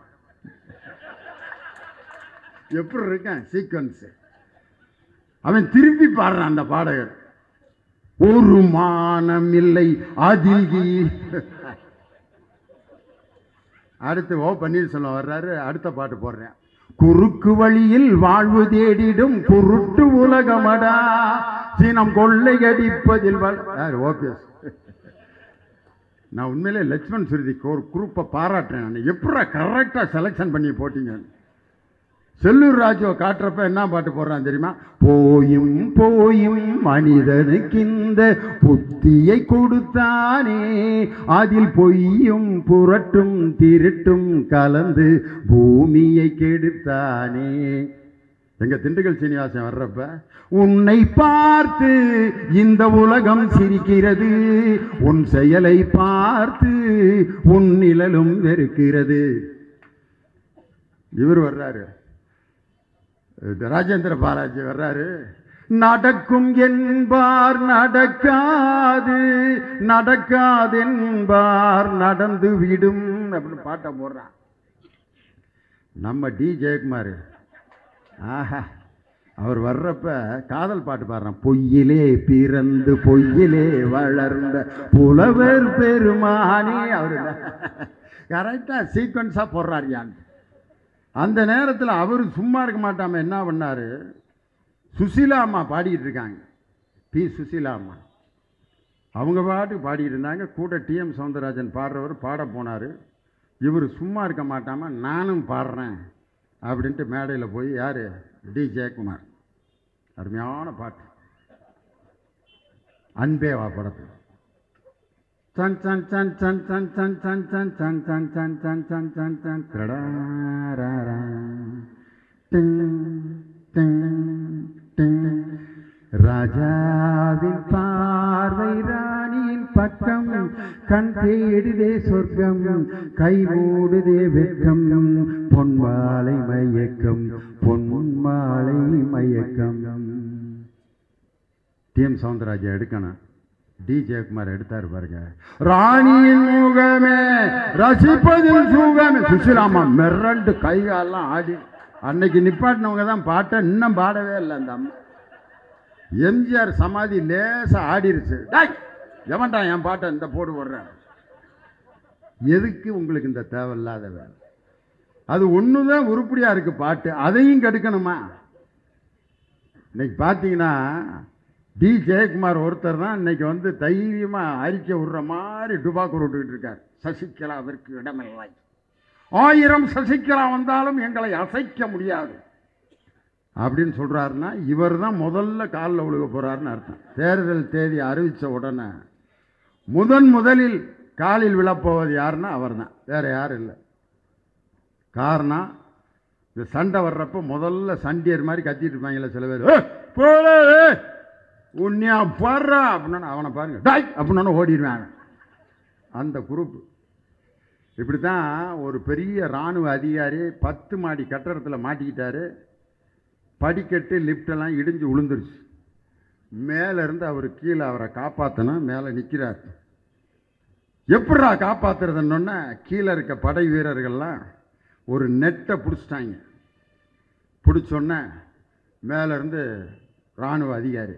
எப்படி இருக்கேன் சீக்வன்ஸ் அவன் திருப்பி பாடுறான் அந்த பாடகர் ஒரு மானம் இல்லை அதில் ஈ- அடுத்து ஓ பன்னீர்செல்வம் வர்றாரு அடுத்த பாட்டு போடுறேன் குறுக்கு வழியில் வாழ்வு தேடிடும் குருட்டு உலகமடா சீனம் கொள்ளையடிப்பதில் ஓபிஎஸ் நான் உண்மையிலே லட்சுமண் சுருதி ஒரு குரூப்பை பாராட்டுறேன் நான் எப்படா கரெக்டாக செலெக்ஷன் பண்ணி போட்டீங்க செல்லூர் ராஜுவை காட்டுறப்ப என்ன பாட்டு போடுறான் தெரியுமா போயும் போயும் மனிதனுக்கு இந்த புத்தியை கொடுத்தானே அதில் பொய்யும் புரட்டும் திருட்டும் கலந்து பூமியை கெடுத்தானே எங்க திண்டுக்கல் சீனிவாசன் வர்றப்ப உன்னை பார்த்து இந்த உலகம் சிரிக்கிறது உன் செயலை பார்த்து உன் நிழலும் வெறுக்கிறது இவர் வர்றாரு இது ராஜேந்திர பாலாஜி வர்றாரு நடக்கும் என்பார் நடக்காது நடக்காது என்பார் நடந்து விடும் அப்படின்னு பாட்டை போடுறான் நம்ம டி ஜெயக்குமார் ஆஹா அவர் வர்றப்ப காதல் பாட்டு பாடுறான் பொய்யிலே பிறந்து பொய்யிலே வளர்ந்த புலவர் பெருமானே அவரு கரெக்டாக சீக்வன்ஸாக போடுறார் யான் அந்த நேரத்தில் அவர் சும்மா இருக்க மாட்டாம என்ன பண்ணாரு சுசீலா அம்மா பாடிக்கிட்டு இருக்காங்க பி சுசீலா அம்மா அவங்க பாட்டுக்கு பாடிட்டு இருந்தாங்க கூட டிஎம் சவுந்தரராஜன் பாடுறவர் பாட போனார் இவர் சும்மா இருக்க மாட்டாம நானும் பாடுறேன் அப்படின்ட்டு மேடையில் போய் யார் டி ஜெயக்குமார் அருமையான பாட்டு அன்பேவா படத்தில் சன் சன் சன் சன் சன் சன் சன் சன் சன் சன் சன் சன் சன் சன் சன் தடாராரா. டிங், டிங், டிங். ராஜாவின் பார்வை ராணியின் பக்கம் கண் தேடுதே சொர்க்கம் கை மூடுதே வெட்கம் பொன்மாலை மயக்கம் பொன்மாலை மயக்கம் டிஎம் சவுந்தரராஜா எடுக்கணும் டி ஜெயக்குமார் எடுத்தாரு பாருங்க ராணியின் முகமே ரசிப்பதில் சுகமே சுசிலாமா மிரண்டு கை காலெல்லாம் ஆடி அன்னைக்கு நிப்பாட்டினவங்க தான் பாட்டை இன்னும் பாடவே இல்லை அந்த அம்மா எம்ஜிஆர் சமாதி லேசா ஆடிருச்சு டேய் எவன்டா என் பாட்டை இந்த போடு போடுறேன் எதுக்கு உங்களுக்கு இந்த தேவையில்லாத வேலை அது ஒன்று தான் உருப்படியாக இருக்குது பாட்டு அதையும் கெடுக்கணுமா இன்னைக்கு பார்த்தீங்கன்னா டி ஜெயக்குமார் ஒருத்தர் தான் இன்னைக்கு வந்து தைரியமாக அறிக்கை விடுற மாதிரி டுபாக்கு விட்டுக்கிட்டு இருக்கார் சசிகலாவிற்கு இடமில்லை ஆயிரம் சசிகலா வந்தாலும் எங்களை அசைக்க முடியாது அப்படின்னு சொல்கிறாருன்னா இவர் தான் முதல்ல காலில் விழுக போகிறாருன்னு அர்த்தம் தேர்தல் தேதி அறிவித்த உடனே முதன் முதலில் காலில் விழப்போவது யாருன்னா அவர் தான் வேறு யாரும் இல்லை காரணம் இந்த சண்டை வர்றப்ப முதல்ல சண்டியர் மாதிரி கத்திட்டு இருப்பாங்கல்ல சில பேர் "ஏய், போடா, ஏய், உன்னையா பாடுறா அப்படின்னா அவனை பாருங்க டாய் அப்படின்னு ஓடிடுவாங்க அந்த குரூப் இப்படி தான் ஒரு பெரிய இராணுவ அதிகாரி பத்து மாடி கட்டடத்தில் மாட்டிக்கிட்டாரு படிக்கட்டு லிஃப்டெல்லாம் இடிஞ்சு விழுந்துருச்சு மேலே இருந்து அவர் கீழே அவரை காப்பாற்றணும் மேலே நிற்கிறார் எப்படிடா காப்பாற்றுறதுன்னொன்னே கீழே இருக்க படை வீரர்கள்லாம் ஒரு நெட்டை பிடிச்சிட்டாங்க பிடிச்சோன்னே மேலேருந்து இராணுவ அதிகாரி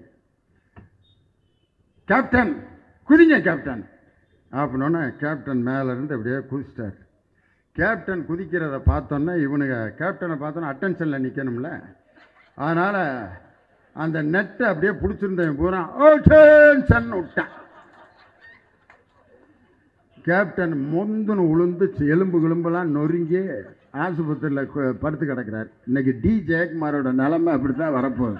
கேப்டன் குதிங்க கேப்டன் அப்படின்னோடனே கேப்டன் மேலேருந்து அப்படியே குதிச்சிட்டார் கேப்டன் குதிக்கிறத பார்த்தோன்னே இவனுங்க கேப்டனை பார்த்தோன்னே அட்டென்ஷனில் நிற்கணும்ல அதனால் அந்த நெட்டை அப்படியே பிடிச்சிருந்தவன் பூரா அட்டென்ஷன் விட்டான் கேப்டன் மொந்துன்னு உளுந்து எலும்பு கிளும்பெல்லாம் நொறுங்கி ஆஸ்பத்திரியில் கு- படுத்து கிடக்கிறார் இன்னைக்கு டி ஜெயக்குமாரோட நிலைமை அப்படி தான் வரப்போகுது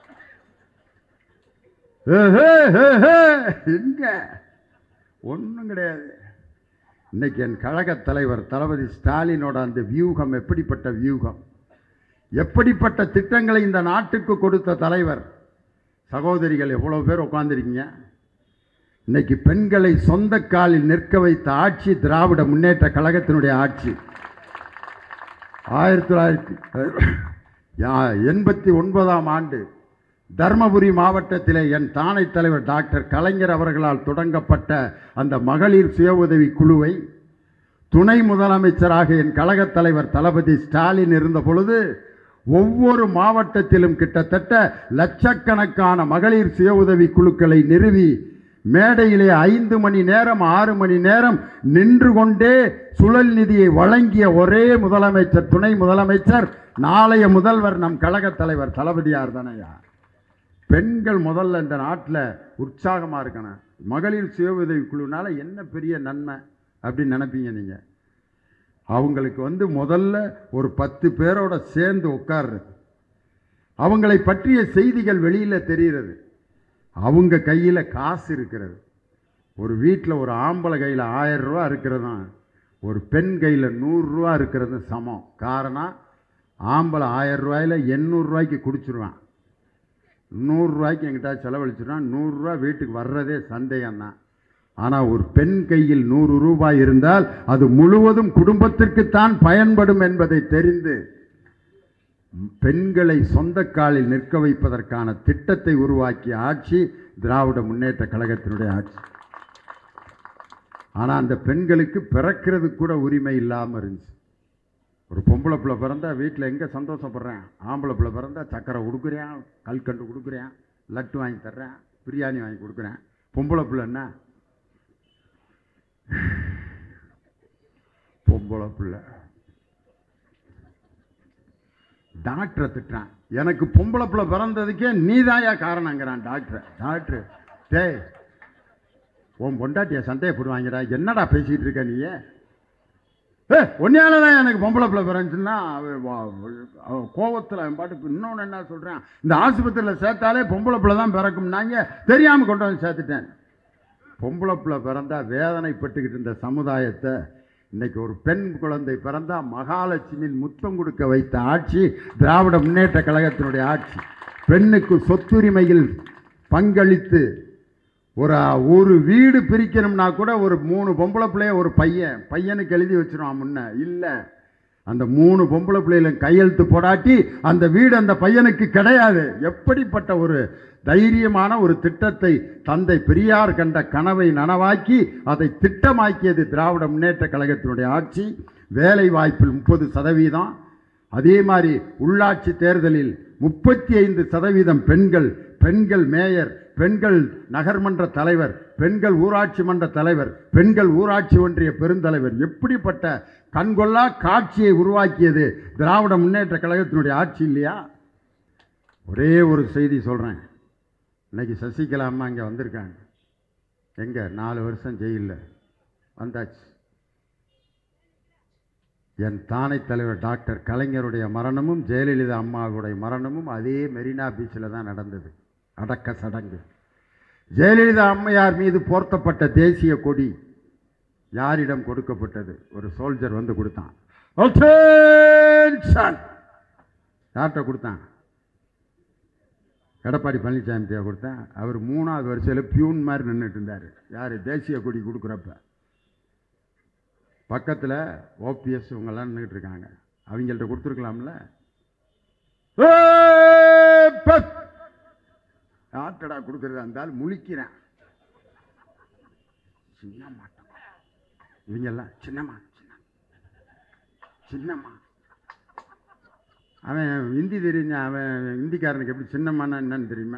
ஏஹே, ஏஹே, எங்க ஒன்றும் கிடையாது இன்னைக்கு என் கழகத் தலைவர் தளபதி ஸ்டாலினோட அந்த வியூகம் எப்படிப்பட்ட வியூகம் எப்படிப்பட்ட திட்டங்களை இந்த நாட்டுக்கு கொடுத்த தலைவர் சகோதரிகள் எவ்வளோ பேர் உட்காந்துருக்கீங்க இன்னைக்கு பெண்களை சொந்த காலில் நிற்க வைத்த ஆட்சி திராவிட முன்னேற்ற கழகத்தினுடைய ஆட்சி ஆயிரத்தி தொள்ளாயிரத்தி யா- எண்பத்தி ஒன்பதாம் ஆண்டு தர்மபுரி மாவட்டத்திலே என் தானை தலைவர் டாக்டர் கலைஞர் அவர்களால் தொடங்கப்பட்ட அந்த மகளிர் சுய உதவி குழுவை துணை முதலமைச்சராக என் கழகத் தலைவர் தளபதி ஸ்டாலின் இருந்த பொழுது ஒவ்வொரு மாவட்டத்திலும் கிட்டத்தட்ட லட்சக்கணக்கான மகளிர் சுய உதவி குழுக்களை நிறுவி மேடையிலே ஐந்து மணி நேரம் ஆறு மணி நேரம் நின்று கொண்டே சுழல் நிதியை வழங்கிய ஒரே முதலமைச்சர் துணை முதலமைச்சர் நாளைய முதல்வர் நம் கழகத் தலைவர் தளபதியார் தானையா பெண்கள் முதல்ல இந்த நாட்டில் உற்சாகமாக இருக்கணும் மகளிர் சுய உதவி குழுனால என்ன பெரிய நன்மை அப்படின்னு நினைப்பீங்க நீங்கள் அவங்களுக்கு வந்து முதல்ல ஒரு பத்து பேரோட சேர்ந்து உட்கார்றது அவங்களை பற்றிய செய்திகள் வெளியில் தெரிகிறது அவங்க கையில் காசு இருக்கிறது ஒரு வீட்டில் ஒரு ஆம்பளை கையில் ஆயிரம் ரூபா இருக்கிறதும் ஒரு பெண் கையில் நூறுரூவா இருக்கிறது சமம் காரணம் ஆம்பளை ஆயிரம் ரூபாயில் எண்ணூறுரூவாய்க்கு குடிச்சிருவான் நூறுரூவாய்க்கு எங்கிட்ட செலவழிச்சிடுறான் நூறுரூவா வீட்டுக்கு வர்றதே சந்தேகம்தான் ஆனால் ஒரு பெண் கையில் நூறு ரூபாய் இருந்தால் அது முழுவதும் குடும்பத்திற்குத்தான் பயன்படும் என்பதை தெரிந்து பெண்களை சொந்த காலில் நிற்க வைப்பதற்கான திட்டத்தை உருவாக்கிய ஆட்சி திராவிட முன்னேற்ற கழகத்தினுடைய ஆட்சி ஆனால் அந்த பெண்களுக்கு பிறக்கிறது கூட உரிமை இல்லாமல் இருந்துச்சு ஒரு பொம்பளை பிள்ளை பிறந்தா வீட்டில் எங்கே சந்தோஷப்படுறேன் ஆம்பளை பிள்ளை பிறந்தா சக்கரை கொடுக்குறேன் கல்கண்டு கொடுக்குறேன் லட்டு வாங்கி தர்றேன் பிரியாணி வாங்கி கொடுக்குறேன் பொம்பளை பிள்ளை என்ன பொம்பளை பிள்ளை டாக்டரை திட்டுறான் எனக்கு பொம்பளை பிள்ளை பிறந்ததுக்கே நீதாயா காரணங்கிறான் டாக்டர் டாக்டர் டேய் உன் பொண்டாட்டிய சந்தேகப்படுவாங்கடா என்னடா பேசிட்டு இருக்க நீ ஏ ஒன்னையால தான் எனக்கு பொம்பளை பிள்ளை பிறந்துச்சுன்னா கோவத்தில் அவன் பாட்டுக்கு இன்னொன்று என்ன சொல்கிறேன் இந்த ஆஸ்பத்திரியில் சேர்த்தாலே பொம்பளை பிள்ளை தான் பிறக்கும்னாங்க தெரியாமல் கொண்டு வந்து சேர்த்துட்டேன் பொம்பளை பிள்ளை பிறந்தா வேதனைப்பட்டுக்கிட்டு இருந்த சமுதாயத்தை இன்னைக்கு ஒரு பெண் குழந்தை பிறந்தா மகாலட்சுமியின் முத்தம் கொடுக்க வைத்த ஆட்சி திராவிட முன்னேற்ற கழகத்தினுடைய ஆட்சி பெண்ணுக்கு சொத்துரிமையில் பங்களித்து ஒரு ஒரு வீடு பிரிக்கணும்னா கூட ஒரு மூணு பொம்பளை பிள்ளைய ஒரு பையன் பையனுக்கு எழுதி வச்சிருவான் முன்ன இல்லை அந்த மூணு பொம்பளை பிள்ளைகளும் கையெழுத்து போடாட்டி அந்த வீடு அந்த பையனுக்கு கிடையாது எப்படிப்பட்ட ஒரு தைரியமான ஒரு திட்டத்தை தந்தை பெரியார் கண்ட கனவை நனவாக்கி அதை திட்டமாக்கியது திராவிட முன்னேற்ற கழகத்தினுடைய ஆட்சி வேலை வாய்ப்பில் முப்பது சதவீதம் அதே மாதிரி உள்ளாட்சி தேர்தலில் முப்பத்தி ஐந்து சதவீதம் பெண்கள் பெண்கள் மேயர் பெண்கள் நகர்மன்ற தலைவர் பெண்கள் ஊராட்சி மன்ற தலைவர் பெண்கள் ஊராட்சி ஒன்றிய பெருந்தலைவர் எப்படிப்பட்ட கண்கொள்ளா காட்சியை உருவாக்கியது திராவிட முன்னேற்ற கழகத்தினுடைய ஆட்சி இல்லையா ஒரே ஒரு செய்தி சொல்கிறேன் இன்னைக்கு சசிகலா அம்மா இங்கே வந்திருக்காங்க எங்கே நாலு வருஷம் ஜெயிலில் வந்தாச்சு என் தானை தலைவர் டாக்டர் கலைஞருடைய மரணமும் ஜெயலலிதா அம்மாவுடைய மரணமும் அதே மெரினா பீச்சில் தான் நடந்தது அடக்க சடங்கு ஜெயலலிதா அம்மையார் மீது போர்த்தப்பட்ட தேசிய கொடி யாரிடம் கொடுக்கப்பட்டது ஒரு சோல்ஜர் வந்து கொடுத்தான் Attention! யார்கிட்ட கொடுத்தான் எடப்பாடி பழனிசாமிகிட்ட கொடுத்தேன் அவர் மூணாவது வரிசையில் பியூன் மாதிரி நின்றுட்டு இருந்தார் யார் தேசிய கொடி கொடுக்குறப்ப பக்கத்தில் ஓபிஎஸ் இவங்கெல்லாம் நின்றுட்டு இருக்காங்க அவங்கள்ட்ட கொடுத்துருக்கலாம்ல யார்ட்டடா கொடுக்குறதா இருந்தாலும் முழிக்கிறேன் சின்ன மாட்டம் இவங்கெல்லாம் சின்னம்மா சின்ன சின்னம்மா அவன் ஹிந்தி தெரிஞ்ச அவன் ஹிந்திக்காரனுக்கு எப்படி சின்னம்மானா என்னன்னு தெரியுமா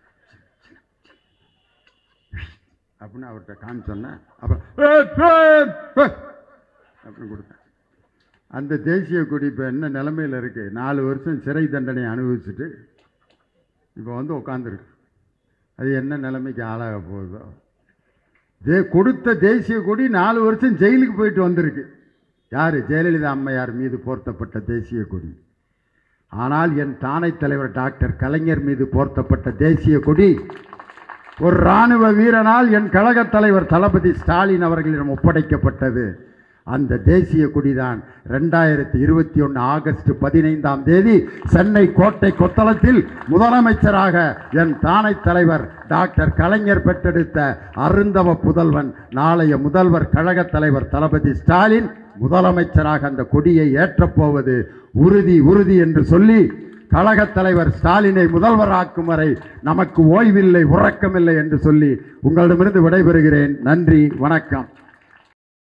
அப்படின்னு அவர்கிட்ட காமிச்சோன்னேன் அப்புறம் அப்படின்னு கொடுத்தேன் அந்த தேசிய கொடி இப்போ என்ன நிலமையில் இருக்குது நாலு வருஷம் சிறை தண்டனை அனுபவிச்சுட்டு இப்போ வந்து உட்காந்துருக்கு அது என்ன நிலைமைக்கு ஆளாக போகுதோ தே கொடுத்த தேசிய கொடி நாலு வருஷம் ஜெயிலுக்கு போயிட்டு வந்திருக்கு யார் ஜெயலலிதா அம்மையார் மீது போர்த்தப்பட்ட தேசிய கொடி ஆனால் என் தானை தலைவர் டாக்டர் கலைஞர் மீது போர்த்தப்பட்ட தேசிய கொடி ஒரு இராணுவ வீரனால் என் கழகத் தலைவர் தளபதி ஸ்டாலின் அவர்களிடம் ஒப்படைக்கப்பட்டது அந்த தேசிய கொடிதான் ரெண்டாயிரத்தி இருபத்தி ஒன்று ஆகஸ்ட் பதினைந்தாம் தேதி சென்னை கோட்டை கொத்தளத்தில் முதலமைச்சராக என் தானை தலைவர் டாக்டர் கலைஞர் பெற்றெடுத்த அருந்தவ புதல்வன் நாளைய முதல்வர் கழகத் தலைவர் தளபதி ஸ்டாலின் முதலமைச்சராக அந்த கொடியை ஏற்றப்போவது உறுதி உறுதி என்று சொல்லி கழகத் தலைவர் ஸ்டாலினை முதல்வராக்கும் வரை நமக்கு ஓய்வில்லை உறக்கமில்லை என்று சொல்லி உங்களிடமிருந்து விடைபெறுகிறேன் நன்றி வணக்கம்